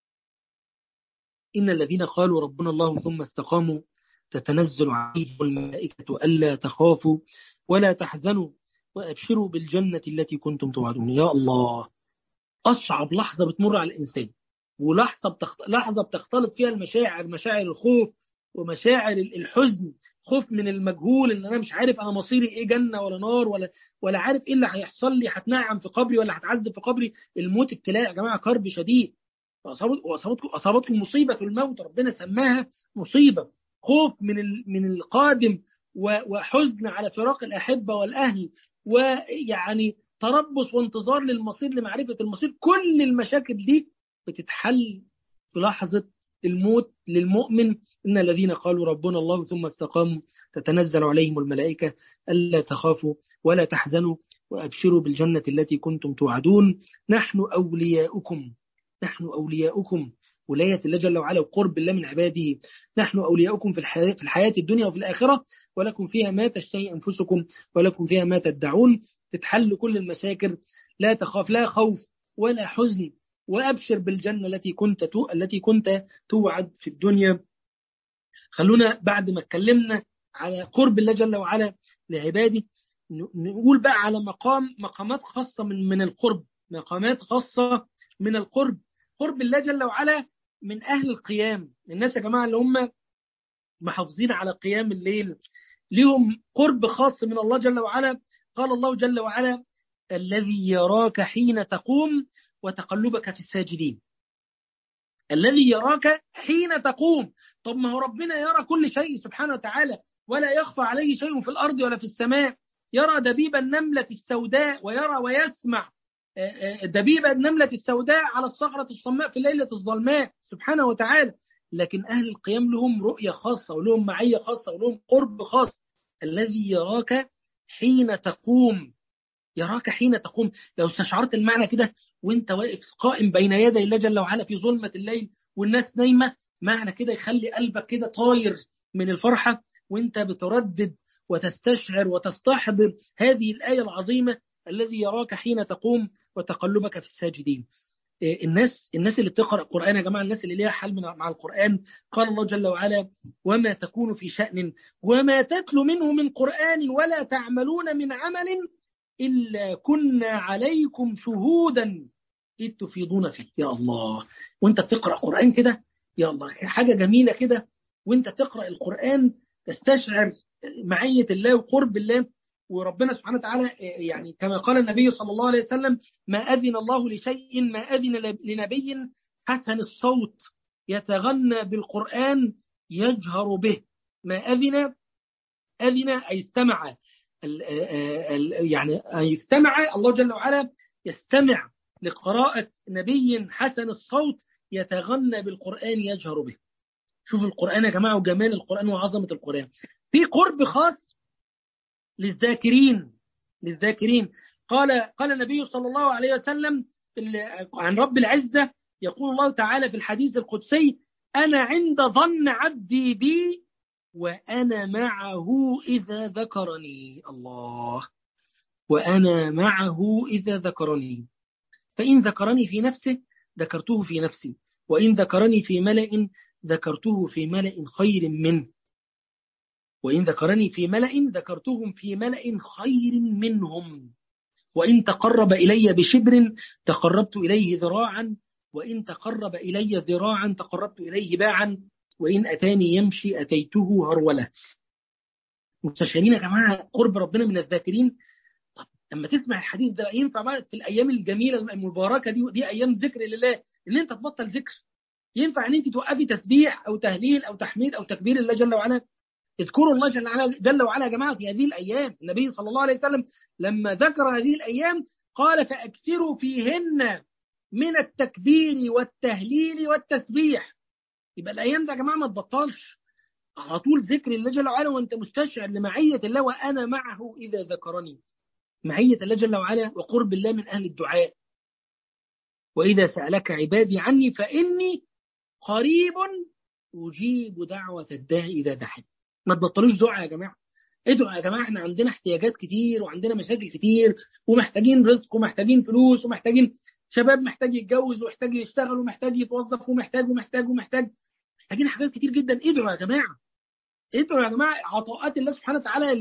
إن الذين قالوا ربنا الله ثم استقاموا تتنزل عليهم الملائكة ألا تخافوا ولا تحزنوا وأبشروا بالجنة التي كنتم توعدون يا الله أصعب لحظة بتمر على الإنسان ولحظة بتخت... لحظة بتختلط فيها المشاعر مشاعر الخوف ومشاعر الحزن خوف من المجهول ان انا مش عارف انا مصيري ايه جنه ولا نار ولا ولا عارف ايه اللي هيحصل لي هتنعم في قبري ولا هتعذب في قبري الموت ابتلاء يا جماعه كرب شديد واصابتكم اصابتكم مصيبه الموت ربنا سماها مصيبه خوف من من القادم وحزن على فراق الاحبه والاهل ويعني تربص وانتظار للمصير لمعرفه المصير كل المشاكل دي بتتحل في لحظه الموت للمؤمن إن الذين قالوا ربنا الله ثم استقاموا تتنزل عليهم الملائكة ألا تخافوا ولا تحزنوا وأبشروا بالجنة التي كنتم توعدون نحن أولياؤكم نحن أولياؤكم ولاية الله جل وعلا وقرب الله من عباده نحن أولياؤكم في الحياة, في الحياة الدنيا وفي الآخرة ولكم فيها ما تشتهي أنفسكم ولكم فيها ما تدعون تتحل كل المشاكل لا تخاف لا خوف ولا حزن وأبشر بالجنة التي كنت تو... التي كنت توعد في الدنيا خلونا بعد ما اتكلمنا على قرب الله جل وعلا لعباده نقول بقى على مقام مقامات خاصة من من القرب مقامات خاصة من القرب قرب الله جل وعلا من أهل القيام الناس يا جماعة اللي هم محافظين على قيام الليل لهم قرب خاص من الله جل وعلا قال الله جل وعلا الذي يراك حين تقوم وتقلبك في الساجدين الذي يراك حين تقوم طب ما هو ربنا يرى كل شيء سبحانه وتعالى ولا يخفى عليه شيء في الأرض ولا في السماء يرى دبيب النملة السوداء ويرى ويسمع دبيب النملة السوداء على الصخرة الصماء في الليلة الظلماء سبحانه وتعالى لكن أهل القيام لهم رؤية خاصة ولهم معية خاصة ولهم قرب خاص الذي يراك حين تقوم يراك حين تقوم لو استشعرت المعنى كده وانت واقف قائم بين يدي الله جل وعلا في ظلمة الليل والناس نايمة معنى كده يخلي قلبك كده طاير من الفرحة وانت بتردد وتستشعر وتستحضر هذه الآية العظيمة الذي يراك حين تقوم وتقلبك في الساجدين الناس الناس اللي بتقرا القران يا جماعه الناس اللي ليها حل مع القران قال الله جل وعلا وما تكون في شان وما تتلو منه من قران ولا تعملون من عمل الا كنا عليكم شهودا اذ تفيضون فيه يا الله وانت بتقرا قران كده يا الله حاجه جميله كده وانت بتقرا القران تستشعر معيه الله وقرب الله وربنا سبحانه وتعالى يعني كما قال النبي صلى الله عليه وسلم ما أذن الله لشيء ما أذن لنبي حسن الصوت يتغنى بالقرآن يجهر به ما أذن أذن أي استمع يعني يستمع الله جل وعلا يستمع لقراءة نبي حسن الصوت يتغنى بالقرآن يجهر به شوف القرآن يا جماعة وجمال القرآن وعظمة القرآن في قرب خاص للذاكرين للذاكرين قال قال النبي صلى الله عليه وسلم عن رب العزة يقول الله تعالى في الحديث القدسي أنا عند ظن عبدي بي وأنا معه إذا ذكرني الله وأنا معه إذا ذكرني فإن ذكرني في نفسه ذكرته في نفسي وإن ذكرني في ملأ ذكرته في ملأ خير منه وإن ذكرني في ملأ ذكرتهم في ملأ خير منهم وإن تقرب إلي بشبر تقربت إليه ذراعا وإن تقرب إلي ذراعا تقربت إليه باعا وإن أتاني يمشي أتيته هرولة مستشعرين يا جماعة قرب ربنا من الذاكرين طب لما تسمع الحديث ده ينفع بقى في الأيام الجميلة المباركة دي دي أيام ذكر لله إن أنت تبطل ذكر ينفع إن أنت توقفي تسبيح أو تهليل أو تحميد أو تكبير الله جل وعلا اذكروا الله جل وعلا, جل وعلا يا جماعة في هذه الأيام النبي صلى الله عليه وسلم لما ذكر هذه الأيام قال فأكثروا فيهن من التكبير والتهليل والتسبيح يبقى الأيام ده يا جماعة ما تبطلش على طول ذكر الله جل وعلا وأنت مستشعر لمعية الله وأنا معه إذا ذكرني معية الله جل وعلا وقرب الله من أهل الدعاء وإذا سألك عبادي عني فإني قريب أجيب دعوة الداعي إذا دحت ما تبطلوش دعاء يا جماعه ادعوا يا جماعه احنا عندنا احتياجات كتير وعندنا مشاكل كتير ومحتاجين رزق ومحتاجين فلوس ومحتاجين شباب محتاج يتجوز ومحتاج يشتغل ومحتاج يتوظف ومحتاج ومحتاج ومحتاج محتاجين حاجات كتير جدا ادعوا يا جماعه ادعوا يا جماعه عطاءات الله سبحانه وتعالى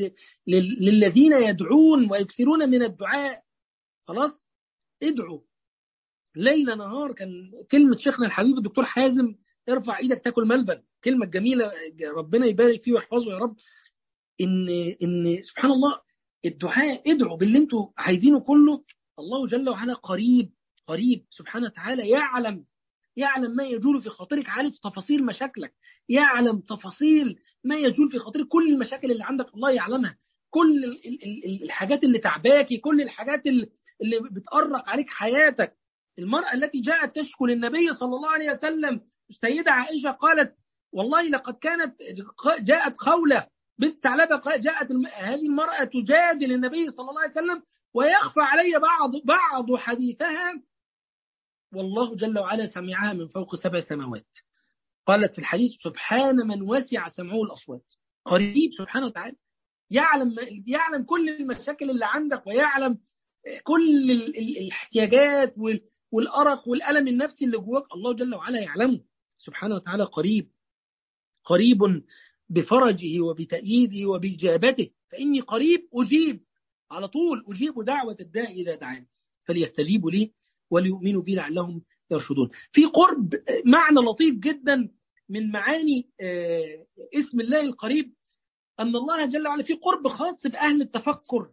للذين يدعون ويكثرون من الدعاء خلاص ادعوا ليل نهار كان كلمه شيخنا الحبيب الدكتور حازم ارفع ايدك تاكل ملبن كلمه جميله ربنا يبارك فيه ويحفظه يا رب ان ان سبحان الله الدعاء ادعوا باللي انتوا عايزينه كله الله جل وعلا قريب قريب سبحانه وتعالى يعلم يعلم ما يجول في خاطرك عارف تفاصيل مشاكلك يعلم تفاصيل ما يجول في خاطرك كل المشاكل اللي عندك الله يعلمها كل الحاجات اللي تعباكي كل الحاجات اللي بتأرق عليك حياتك المرأة التي جاءت تشكو للنبي صلى الله عليه وسلم السيدة عائشة قالت والله لقد كانت جاءت خولة بنت ثعلبة جاءت هذه المرأة تجادل النبي صلى الله عليه وسلم ويخفى علي بعض بعض حديثها والله جل وعلا سمعها من فوق سبع سماوات قالت في الحديث سبحان من وسع سمعه الأصوات قريب سبحانه وتعالى يعلم يعلم كل المشاكل اللي عندك ويعلم كل الاحتياجات والأرق والألم النفسي اللي جواك الله جل وعلا يعلمه سبحانه وتعالى قريب قريب بفرجه وبتأييده وبإجابته فإني قريب أجيب على طول أجيب دعوة الداعي إذا دعاني فليستجيبوا لي وليؤمنوا بي لعلهم يرشدون في قرب معنى لطيف جدا من معاني اسم الله القريب أن الله جل وعلا في قرب خاص بأهل التفكر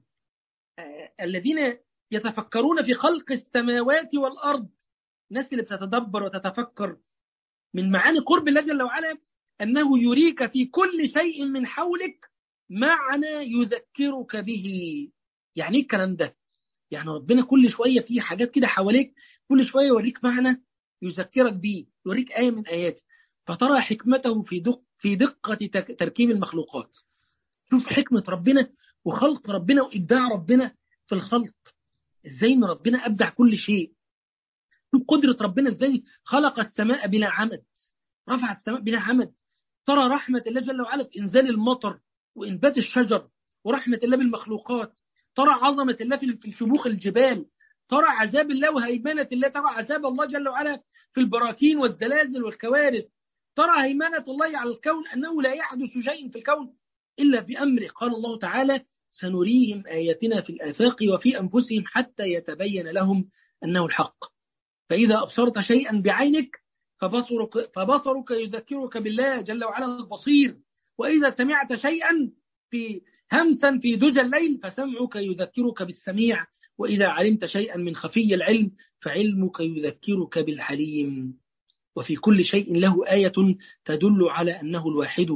الذين يتفكرون في خلق السماوات والأرض الناس اللي بتتدبر وتتفكر من معاني قرب الله جل وعلا أنه يريك في كل شيء من حولك معنى يذكرك به يعني ايه الكلام ده يعني ربنا كل شوية في حاجات كده حواليك كل شوية يوريك معنى يذكرك بيه يوريك آية من آياته فترى حكمته في دق في دقة تركيب المخلوقات شوف حكمة ربنا وخلق ربنا وإبداع ربنا في الخلق إزاي إن ربنا أبدع كل شيء شوف قدرة ربنا إزاي خلق السماء بلا عمد رفع السماء بلا عمد ترى رحمة الله جل وعلا في إنزال المطر وإنبات الشجر ورحمة الله بالمخلوقات ترى عظمة الله في شموخ الجبال ترى عذاب الله وهيمنة الله ترى عذاب الله جل وعلا في البراكين والزلازل والكوارث ترى هيمنة الله على الكون أنه لا يحدث شيء في الكون إلا بأمره قال الله تعالى سنريهم آياتنا في الآفاق وفي أنفسهم حتى يتبين لهم أنه الحق فإذا أبصرت شيئا بعينك فبصرك, فبصرك يذكرك بالله جل وعلا البصير وإذا سمعت شيئا في همسا في دجى الليل فسمعك يذكرك بالسميع وإذا علمت شيئا من خفي العلم فعلمك يذكرك بالحليم وفي كل شيء له آية تدل على أنه الواحد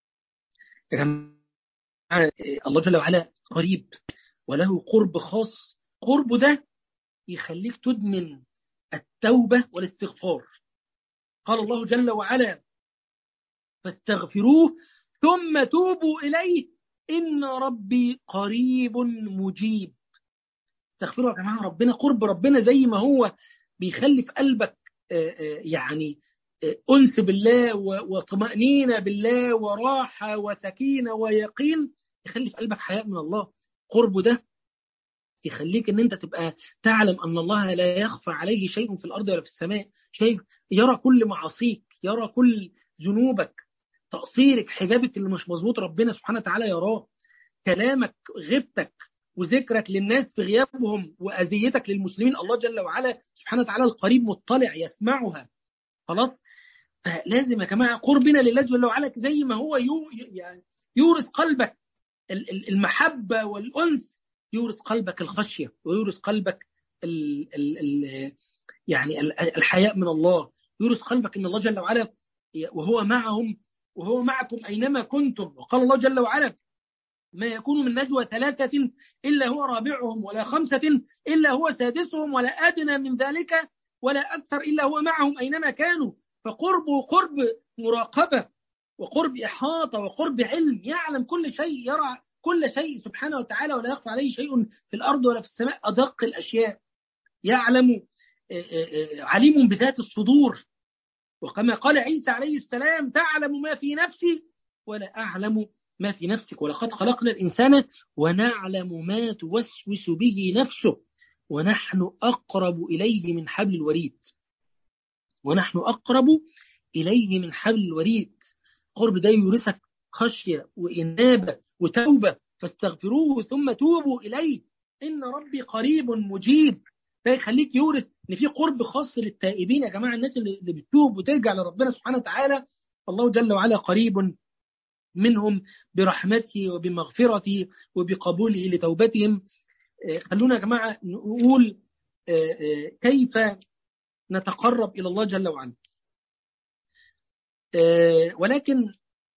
الله جل وعلا قريب وله قرب خاص قرب ده يخليك تدمن التوبة والاستغفار قال الله جل وعلا فاستغفروه ثم توبوا إليه إن ربي قريب مجيب استغفروا يا جماعة ربنا قرب ربنا زي ما هو بيخلي في قلبك يعني أنس بالله وطمأنينة بالله وراحة وسكينة ويقين يخلي في قلبك حياء من الله قربه ده يخليك ان انت تبقى تعلم ان الله لا يخفى عليه شيء في الارض ولا في السماء شيء يرى كل معاصيك يرى كل ذنوبك تقصيرك حجابك اللي مش مظبوط ربنا سبحانه وتعالى يراه كلامك غيبتك وذكرك للناس في غيابهم واذيتك للمسلمين الله جل وعلا سبحانه وتعالى القريب مطلع يسمعها خلاص فلازم يا جماعه قربنا لله جل وعلا زي ما هو يو يعني يورث قلبك المحبه والانس يورث قلبك الخشيه ويورث قلبك ال ال ال يعني الحياء من الله يورث قلبك ان الله جل وعلا وهو معهم وهو معكم اينما كنتم وقال الله جل وعلا ما يكون من نجوى ثلاثة إلا هو رابعهم ولا خمسة إلا هو سادسهم ولا أدنى من ذلك ولا أكثر إلا هو معهم أينما كانوا فقربه قرب مراقبة وقرب إحاطة وقرب علم يعلم كل شيء يرى كل شيء سبحانه وتعالى ولا يخفى عليه شيء في الأرض ولا في السماء أدق الأشياء يعلم عليم بذات الصدور وكما قال عيسى عليه السلام تعلم ما في نفسي ولا أعلم ما في نفسك ولقد خلقنا الإنسان ونعلم ما توسوس به نفسه ونحن أقرب إليه من حبل الوريد ونحن أقرب إليه من حبل الوريد قرب ده يورثك خشية وإنابة وتوبة فاستغفروه ثم توبوا إليه إن ربي قريب مجيب ده يخليك يورث إن في قرب خاص للتائبين يا جماعة الناس اللي بتتوب وترجع لربنا سبحانه وتعالى الله جل وعلا قريب منهم برحمته وبمغفرته وبقبوله لتوبتهم خلونا يا جماعة نقول كيف نتقرب إلى الله جل وعلا ولكن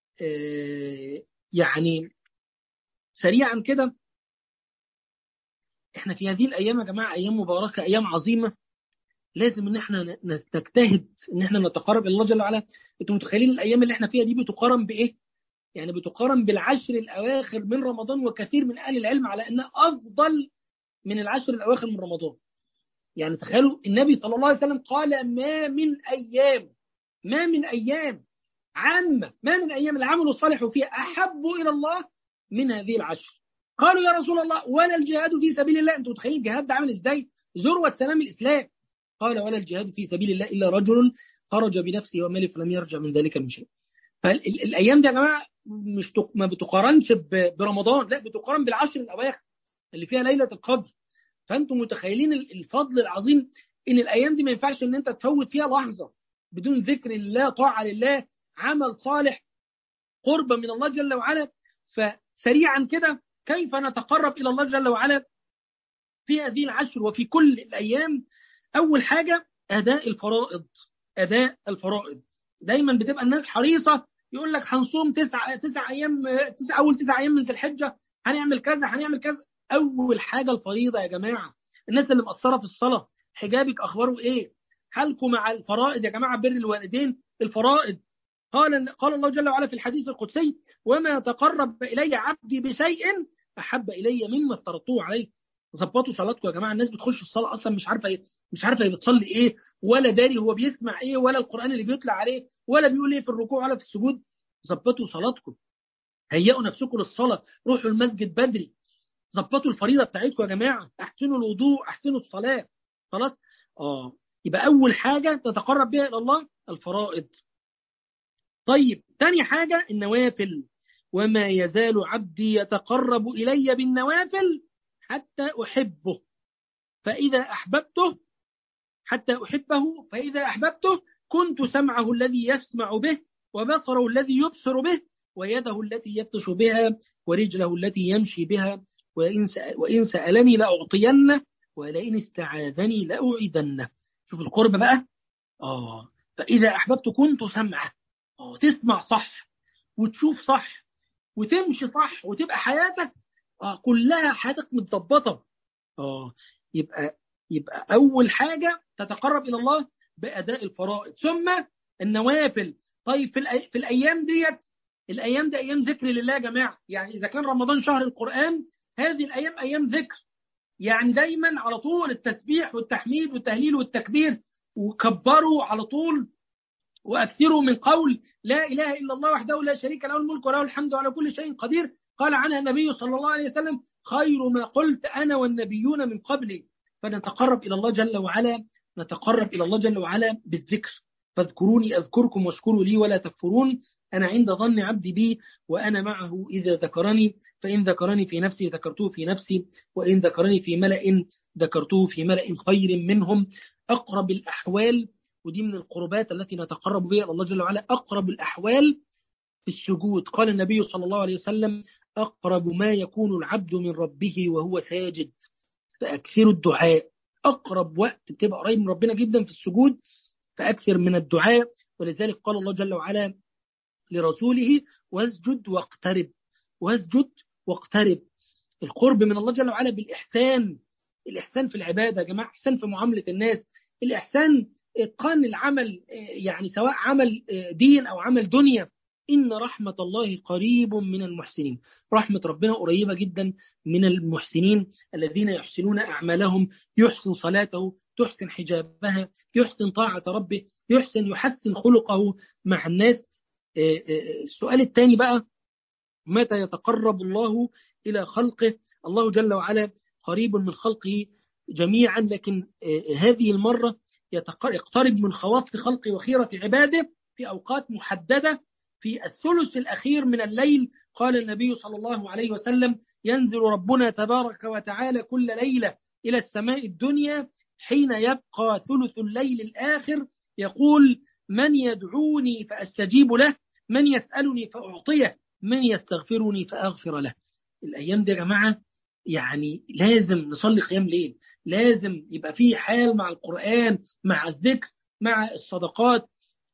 يعني سريعا كده احنا في هذه الايام يا جماعه ايام مباركه ايام عظيمه لازم ان احنا نجتهد ان احنا نتقرب الى الله جل وعلا انتوا متخيلين الايام اللي احنا فيها دي بتقارن بايه يعني بتقارن بالعشر الاواخر من رمضان وكثير من اهل العلم على انها افضل من العشر الاواخر من رمضان يعني تخيلوا النبي صلى الله عليه وسلم قال ما من ايام ما من ايام عامه ما من ايام العمل الصالح فيها احب الى الله من هذه العشر قالوا يا رسول الله ولا الجهاد في سبيل الله انتوا متخيلين الجهاد ده عامل ازاي ذروه سلام الاسلام قال ولا الجهاد في سبيل الله الا رجل خرج بنفسه وماله فلم يرجع من ذلك من شيء فالايام دي يا جماعه مش تق... ما بتقارنش ب... برمضان لا بتقارن بالعشر الاواخر اللي فيها ليله القدر فانتم متخيلين الفضل العظيم ان الايام دي ما ينفعش ان انت تفوت فيها لحظه بدون ذكر الله طاعه لله عمل صالح قرب من الله جل وعلا فسريعا كده كيف نتقرب الى الله جل وعلا في هذه العشر وفي كل الايام اول حاجه اداء الفرائض اداء الفرائض دايما بتبقى الناس حريصه يقول لك هنصوم تسع تسع ايام تسع اول تسع ايام من ذي الحجه هنعمل كذا هنعمل كذا اول حاجه الفريضه يا جماعه الناس اللي مقصره في الصلاه حجابك اخباره ايه حالكم مع الفرائض يا جماعه بر الوالدين الفرائض قال قال الله جل وعلا في الحديث القدسي وما تقرب الي عبدي بشيء احب الي مما افترضته عليه ظبطوا صلاتكم يا جماعه الناس بتخش الصلاه اصلا مش عارفه ايه مش عارفه هي بتصلي ايه ولا داري هو بيسمع ايه ولا القران اللي بيطلع عليه ولا بيقول ايه في الركوع ولا في السجود ظبطوا صلاتكم هيئوا نفسكم للصلاه روحوا المسجد بدري ظبطوا الفريضه بتاعتكم يا جماعه احسنوا الوضوء احسنوا الصلاه خلاص اه يبقى اول حاجه تتقرب بها الى الله الفرائض طيب تاني حاجه النوافل وما يزال عبدي يتقرب الي بالنوافل حتى احبه فاذا احببته حتى احبه فاذا احببته كنت سمعه الذي يسمع به وبصره الذي يبصر به ويده التي يبطش بها ورجله التي يمشي بها وإن, وإن سألني لأعطينه ولئن استعاذني لأعيدنه شوف القرب بقى آه فإذا أحببت كنت سمعه آه تسمع صح وتشوف صح وتمشي صح وتبقى حياتك آه كلها حياتك متظبطة آه يبقى يبقى أول حاجة تتقرب إلى الله بأداء الفرائض ثم النوافل طيب في, الأي... في الأيام ديت الأيام دي أيام ذكر لله يا جماعة يعني إذا كان رمضان شهر القرآن هذه الأيام أيام ذكر يعني دايما على طول التسبيح والتحميد والتهليل والتكبير وكبروا على طول وأكثروا من قول لا إله إلا الله وحده لا شريك له الملك وله الحمد على كل شيء قدير قال عنها النبي صلى الله عليه وسلم خير ما قلت أنا والنبيون من قبلي فنتقرب إلى الله جل وعلا نتقرب إلى الله جل وعلا بالذكر فاذكروني أذكركم واشكروا لي ولا تكفرون أنا عند ظن عبدي بي وأنا معه إذا ذكرني فإن ذكرني في نفسي ذكرته في نفسي وإن ذكرني في ملأ ذكرته في ملأ خير منهم أقرب الأحوال ودي من القربات التي نتقرب بها الله جل وعلا أقرب الأحوال في السجود قال النبي صلى الله عليه وسلم أقرب ما يكون العبد من ربه وهو ساجد فأكثروا الدعاء أقرب وقت بتبقى قريب من ربنا جدا في السجود فأكثر من الدعاء ولذلك قال الله جل وعلا لرسوله واسجد واقترب واسجد واقترب القرب من الله جل وعلا بالإحسان الإحسان في العبادة يا جماعة إحسان في معاملة الناس الإحسان إتقان العمل يعني سواء عمل دين أو عمل دنيا إن رحمة الله قريب من المحسنين رحمة ربنا قريبة جدا من المحسنين الذين يحسنون أعمالهم يحسن صلاته تحسن حجابها يحسن طاعة ربه يحسن يحسن خلقه مع الناس السؤال الثاني بقى متى يتقرب الله إلى خلقه الله جل وعلا قريب من خلقه جميعا لكن هذه المرة يقترب من خواص خلقه وخيرة عباده في أوقات محددة في الثلث الأخير من الليل قال النبي صلى الله عليه وسلم ينزل ربنا تبارك وتعالى كل ليلة إلى السماء الدنيا حين يبقى ثلث الليل الآخر يقول من يدعوني فأستجيب له من يسألني فأعطيه من يستغفرني فأغفر له الأيام دي يا جماعة يعني لازم نصلي قيام ليل لازم يبقى في حال مع القرآن مع الذكر مع الصدقات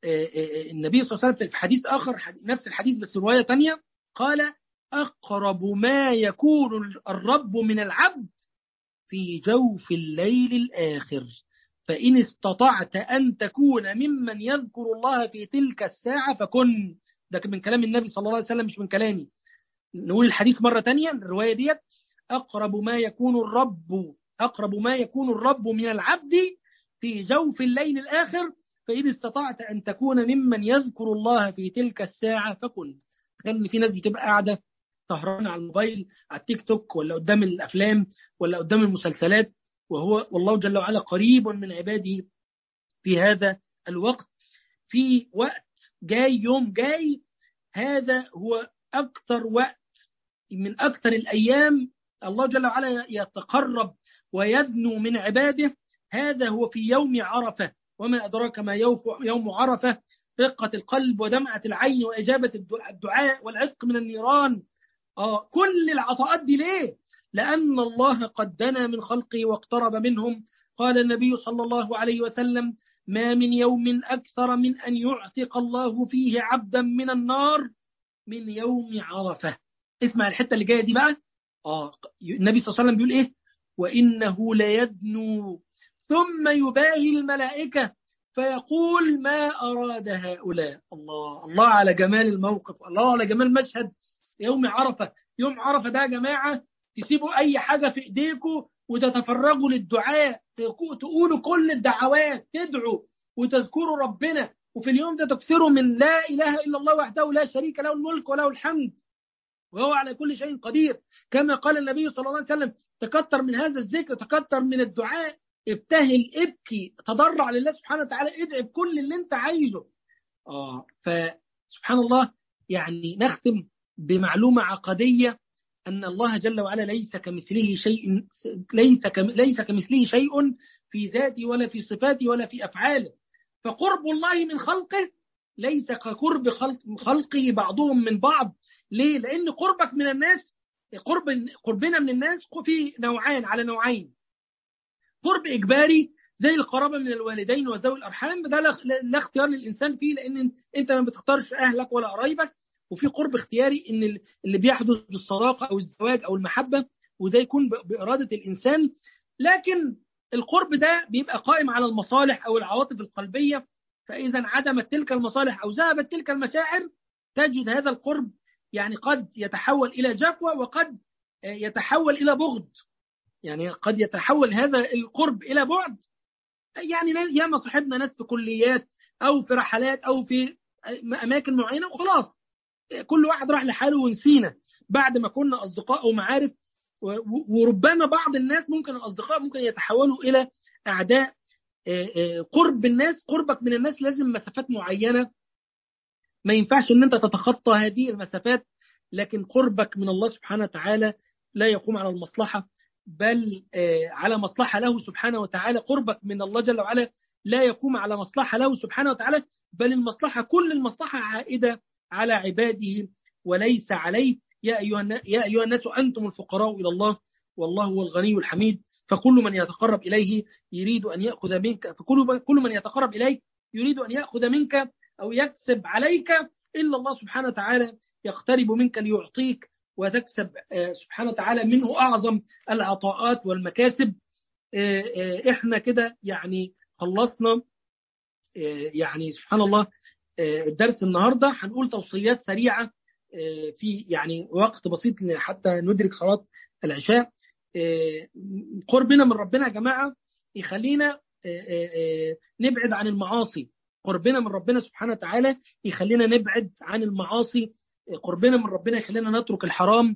النبي صلى الله عليه وسلم في حديث آخر نفس الحديث بس رواية تانية قال أقرب ما يكون الرب من العبد في جوف الليل الآخر فإن استطعت أن تكون ممن يذكر الله في تلك الساعة فكن ده من كلام النبي صلى الله عليه وسلم مش من كلامي نقول الحديث مرة تانية الرواية ديت أقرب ما يكون الرب أقرب ما يكون الرب من العبد في جوف الليل الآخر فإن استطعت أن تكون ممن يذكر الله في تلك الساعة فكن تخيل في ناس بتبقى قاعدة سهرانة على الموبايل على التيك توك ولا قدام الأفلام ولا قدام المسلسلات وهو والله جل وعلا قريب من عباده في هذا الوقت في وقت جاي يوم جاي هذا هو أكثر وقت من أكثر الأيام الله جل وعلا يتقرب ويدنو من عباده هذا هو في يوم عرفة وما أدراك ما يوم عرفة رقة القلب ودمعة العين وإجابة الدعاء والعتق من النيران آه كل العطاءات دي ليه؟ لأن الله قد دنا من خلقه واقترب منهم قال النبي صلى الله عليه وسلم ما من يوم أكثر من أن يعتق الله فيه عبدا من النار من يوم عرفة اسمع الحتة اللي جاية دي بقى آه النبي صلى الله عليه وسلم بيقول إيه وإنه ليدنو ثم يباهي الملائكة فيقول ما أراد هؤلاء الله الله على جمال الموقف الله على جمال مشهد يوم عرفة يوم عرفة ده يا جماعة تسيبوا أي حاجة في إيديكم وتتفرغوا للدعاء تقولوا كل الدعوات تدعوا وتذكروا ربنا وفي اليوم ده تكثروا من لا إله إلا الله وحده لا شريك له الملك وله الحمد وهو على كل شيء قدير كما قال النبي صلى الله عليه وسلم تكتر من هذا الذكر تكتر من الدعاء ابتهل ابكي تضرع لله سبحانه وتعالى ادعي بكل اللي انت عايزه اه فسبحان الله يعني نختم بمعلومة عقدية أن الله جل وعلا ليس كمثله شيء ليس ليس كمثله شيء في ذاته ولا في صفاته ولا في أفعاله فقرب الله من خلقه ليس كقرب خلق خلقه بعضهم من بعض ليه؟ لأن قربك من الناس قرب قربنا من الناس في نوعان على نوعين قرب إجباري زي القرابة من الوالدين وذوي الأرحام ده لا اختيار للإنسان فيه لأن أنت ما بتختارش أهلك ولا قرايبك وفي قرب اختياري ان اللي بيحدث بالصداقه او الزواج او المحبه وده يكون باراده الانسان لكن القرب ده بيبقى قائم على المصالح او العواطف القلبيه فاذا عدمت تلك المصالح او ذهبت تلك المشاعر تجد هذا القرب يعني قد يتحول الى جفوه وقد يتحول الى بغض يعني قد يتحول هذا القرب الى بعد يعني ياما صاحبنا ناس في كليات او في رحلات او في اماكن معينه وخلاص كل واحد راح لحاله ونسينا بعد ما كنا اصدقاء ومعارف وربما بعض الناس ممكن الاصدقاء ممكن يتحولوا الى اعداء قرب الناس قربك من الناس لازم مسافات معينه ما ينفعش ان انت تتخطى هذه المسافات لكن قربك من الله سبحانه وتعالى لا يقوم على المصلحه بل على مصلحه له سبحانه وتعالى قربك من الله جل وعلا لا يقوم على مصلحه له سبحانه وتعالى بل المصلحه كل المصلحه عائده على عباده وليس عليه يا أيها, يا أيها الناس أنتم الفقراء إلى الله والله هو الغني الحميد فكل من يتقرب إليه يريد أن يأخذ منك فكل كل من يتقرب إليك يريد أن يأخذ منك أو يكسب عليك إلا الله سبحانه وتعالى يقترب منك ليعطيك وتكسب سبحانه وتعالى منه أعظم العطاءات والمكاسب إحنا كده يعني خلصنا يعني سبحان الله الدرس النهارده هنقول توصيات سريعه في يعني وقت بسيط حتى ندرك صلاه العشاء قربنا من ربنا يا جماعه يخلينا نبعد عن المعاصي قربنا من ربنا سبحانه وتعالى يخلينا نبعد عن المعاصي قربنا من ربنا يخلينا نترك الحرام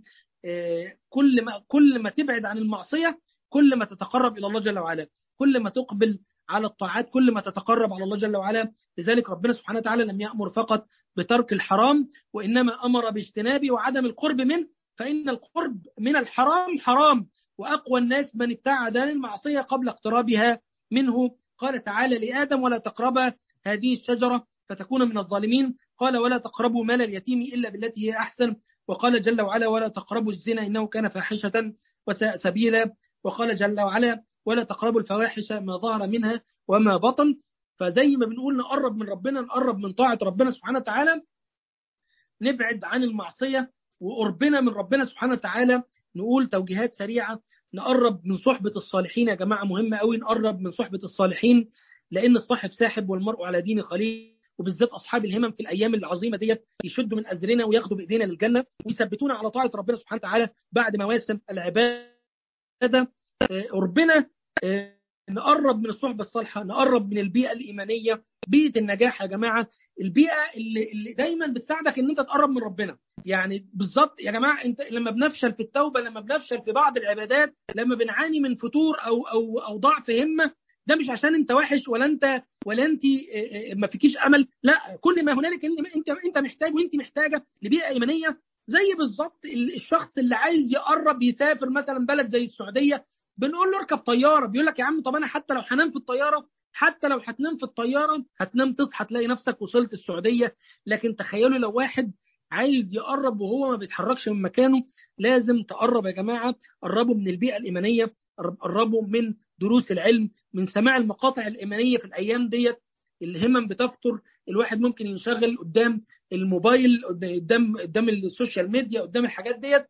كل ما كل ما تبعد عن المعصيه كل ما تتقرب الى الله جل وعلا كل ما تقبل على الطاعات كل ما تتقرب على الله جل وعلا لذلك ربنا سبحانه وتعالى لم يأمر فقط بترك الحرام وإنما أمر باجتنابه وعدم القرب منه فإن القرب من الحرام حرام وأقوى الناس من ابتعد عن المعصية قبل اقترابها منه قال تعالى لآدم ولا تقرب هذه الشجرة فتكون من الظالمين قال ولا تقربوا مال اليتيم إلا بالتي هي أحسن وقال جل وعلا ولا تقربوا الزنا إنه كان فاحشة وساء سبيلا وقال جل وعلا ولا تقربوا الفواحش ما ظهر منها وما بطن فزي ما بنقول نقرب من ربنا نقرب من طاعة ربنا سبحانه وتعالى نبعد عن المعصية وقربنا من ربنا سبحانه وتعالى نقول توجيهات سريعة نقرب من صحبة الصالحين يا جماعة مهمة قوي نقرب من صحبة الصالحين لأن الصاحب ساحب والمرء على دين خليل وبالذات أصحاب الهمم في الأيام العظيمة ديت يشدوا من أزرنا وياخدوا بإيدينا للجنة ويثبتونا على طاعة ربنا سبحانه وتعالى بعد مواسم العبادة قربنا نقرب من الصحبة الصالحة نقرب من البيئة الإيمانية بيئة النجاح يا جماعة البيئة اللي, اللي دايما بتساعدك ان انت تقرب من ربنا يعني بالظبط يا جماعة انت لما بنفشل في التوبة لما بنفشل في بعض العبادات لما بنعاني من فتور او او او ضعف همة ده مش عشان انت وحش ولا انت ولا انت ما فيكيش امل لا كل ما هنالك انت انت محتاج وانت محتاجه لبيئه ايمانيه زي بالظبط الشخص اللي عايز يقرب يسافر مثلا بلد زي السعوديه بنقول له اركب طياره بيقول لك يا عم طب انا حتى لو هنام في الطياره حتى لو هتنام في الطياره هتنام تصحى تلاقي نفسك وصلت السعوديه لكن تخيلوا لو واحد عايز يقرب وهو ما بيتحركش من مكانه لازم تقرب يا جماعه قربوا من البيئه الايمانيه قربوا من دروس العلم من سماع المقاطع الايمانيه في الايام ديت الهمم بتفتر الواحد ممكن ينشغل قدام الموبايل قدام قدام السوشيال ميديا قدام الحاجات ديت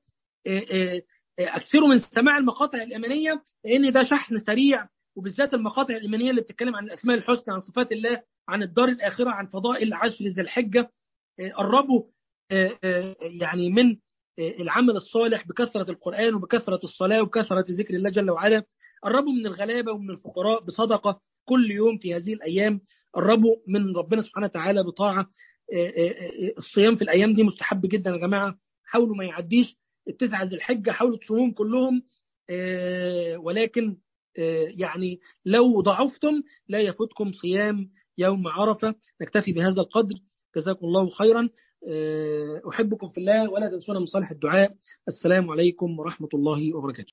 اكثروا من سماع المقاطع الايمانيه لان ده شحن سريع وبالذات المقاطع الايمانيه اللي بتتكلم عن الاسماء الحسنى عن صفات الله عن الدار الاخره عن فضائل عشر ذي الحجه قربوا يعني من العمل الصالح بكثره القران وبكثره الصلاه وبكثره ذكر الله جل وعلا قربوا من الغلابه ومن الفقراء بصدقه كل يوم في هذه الايام قربوا من ربنا سبحانه وتعالى بطاعه الصيام في الايام دي مستحب جدا يا جماعه حاولوا ما يعديش التسعة ذي الحجة حاولوا تصوموهم كلهم ولكن يعني لو ضعفتم لا يفوتكم صيام يوم عرفة نكتفي بهذا القدر جزاكم الله خيرا أحبكم في الله ولا تنسونا من صالح الدعاء السلام عليكم ورحمة الله وبركاته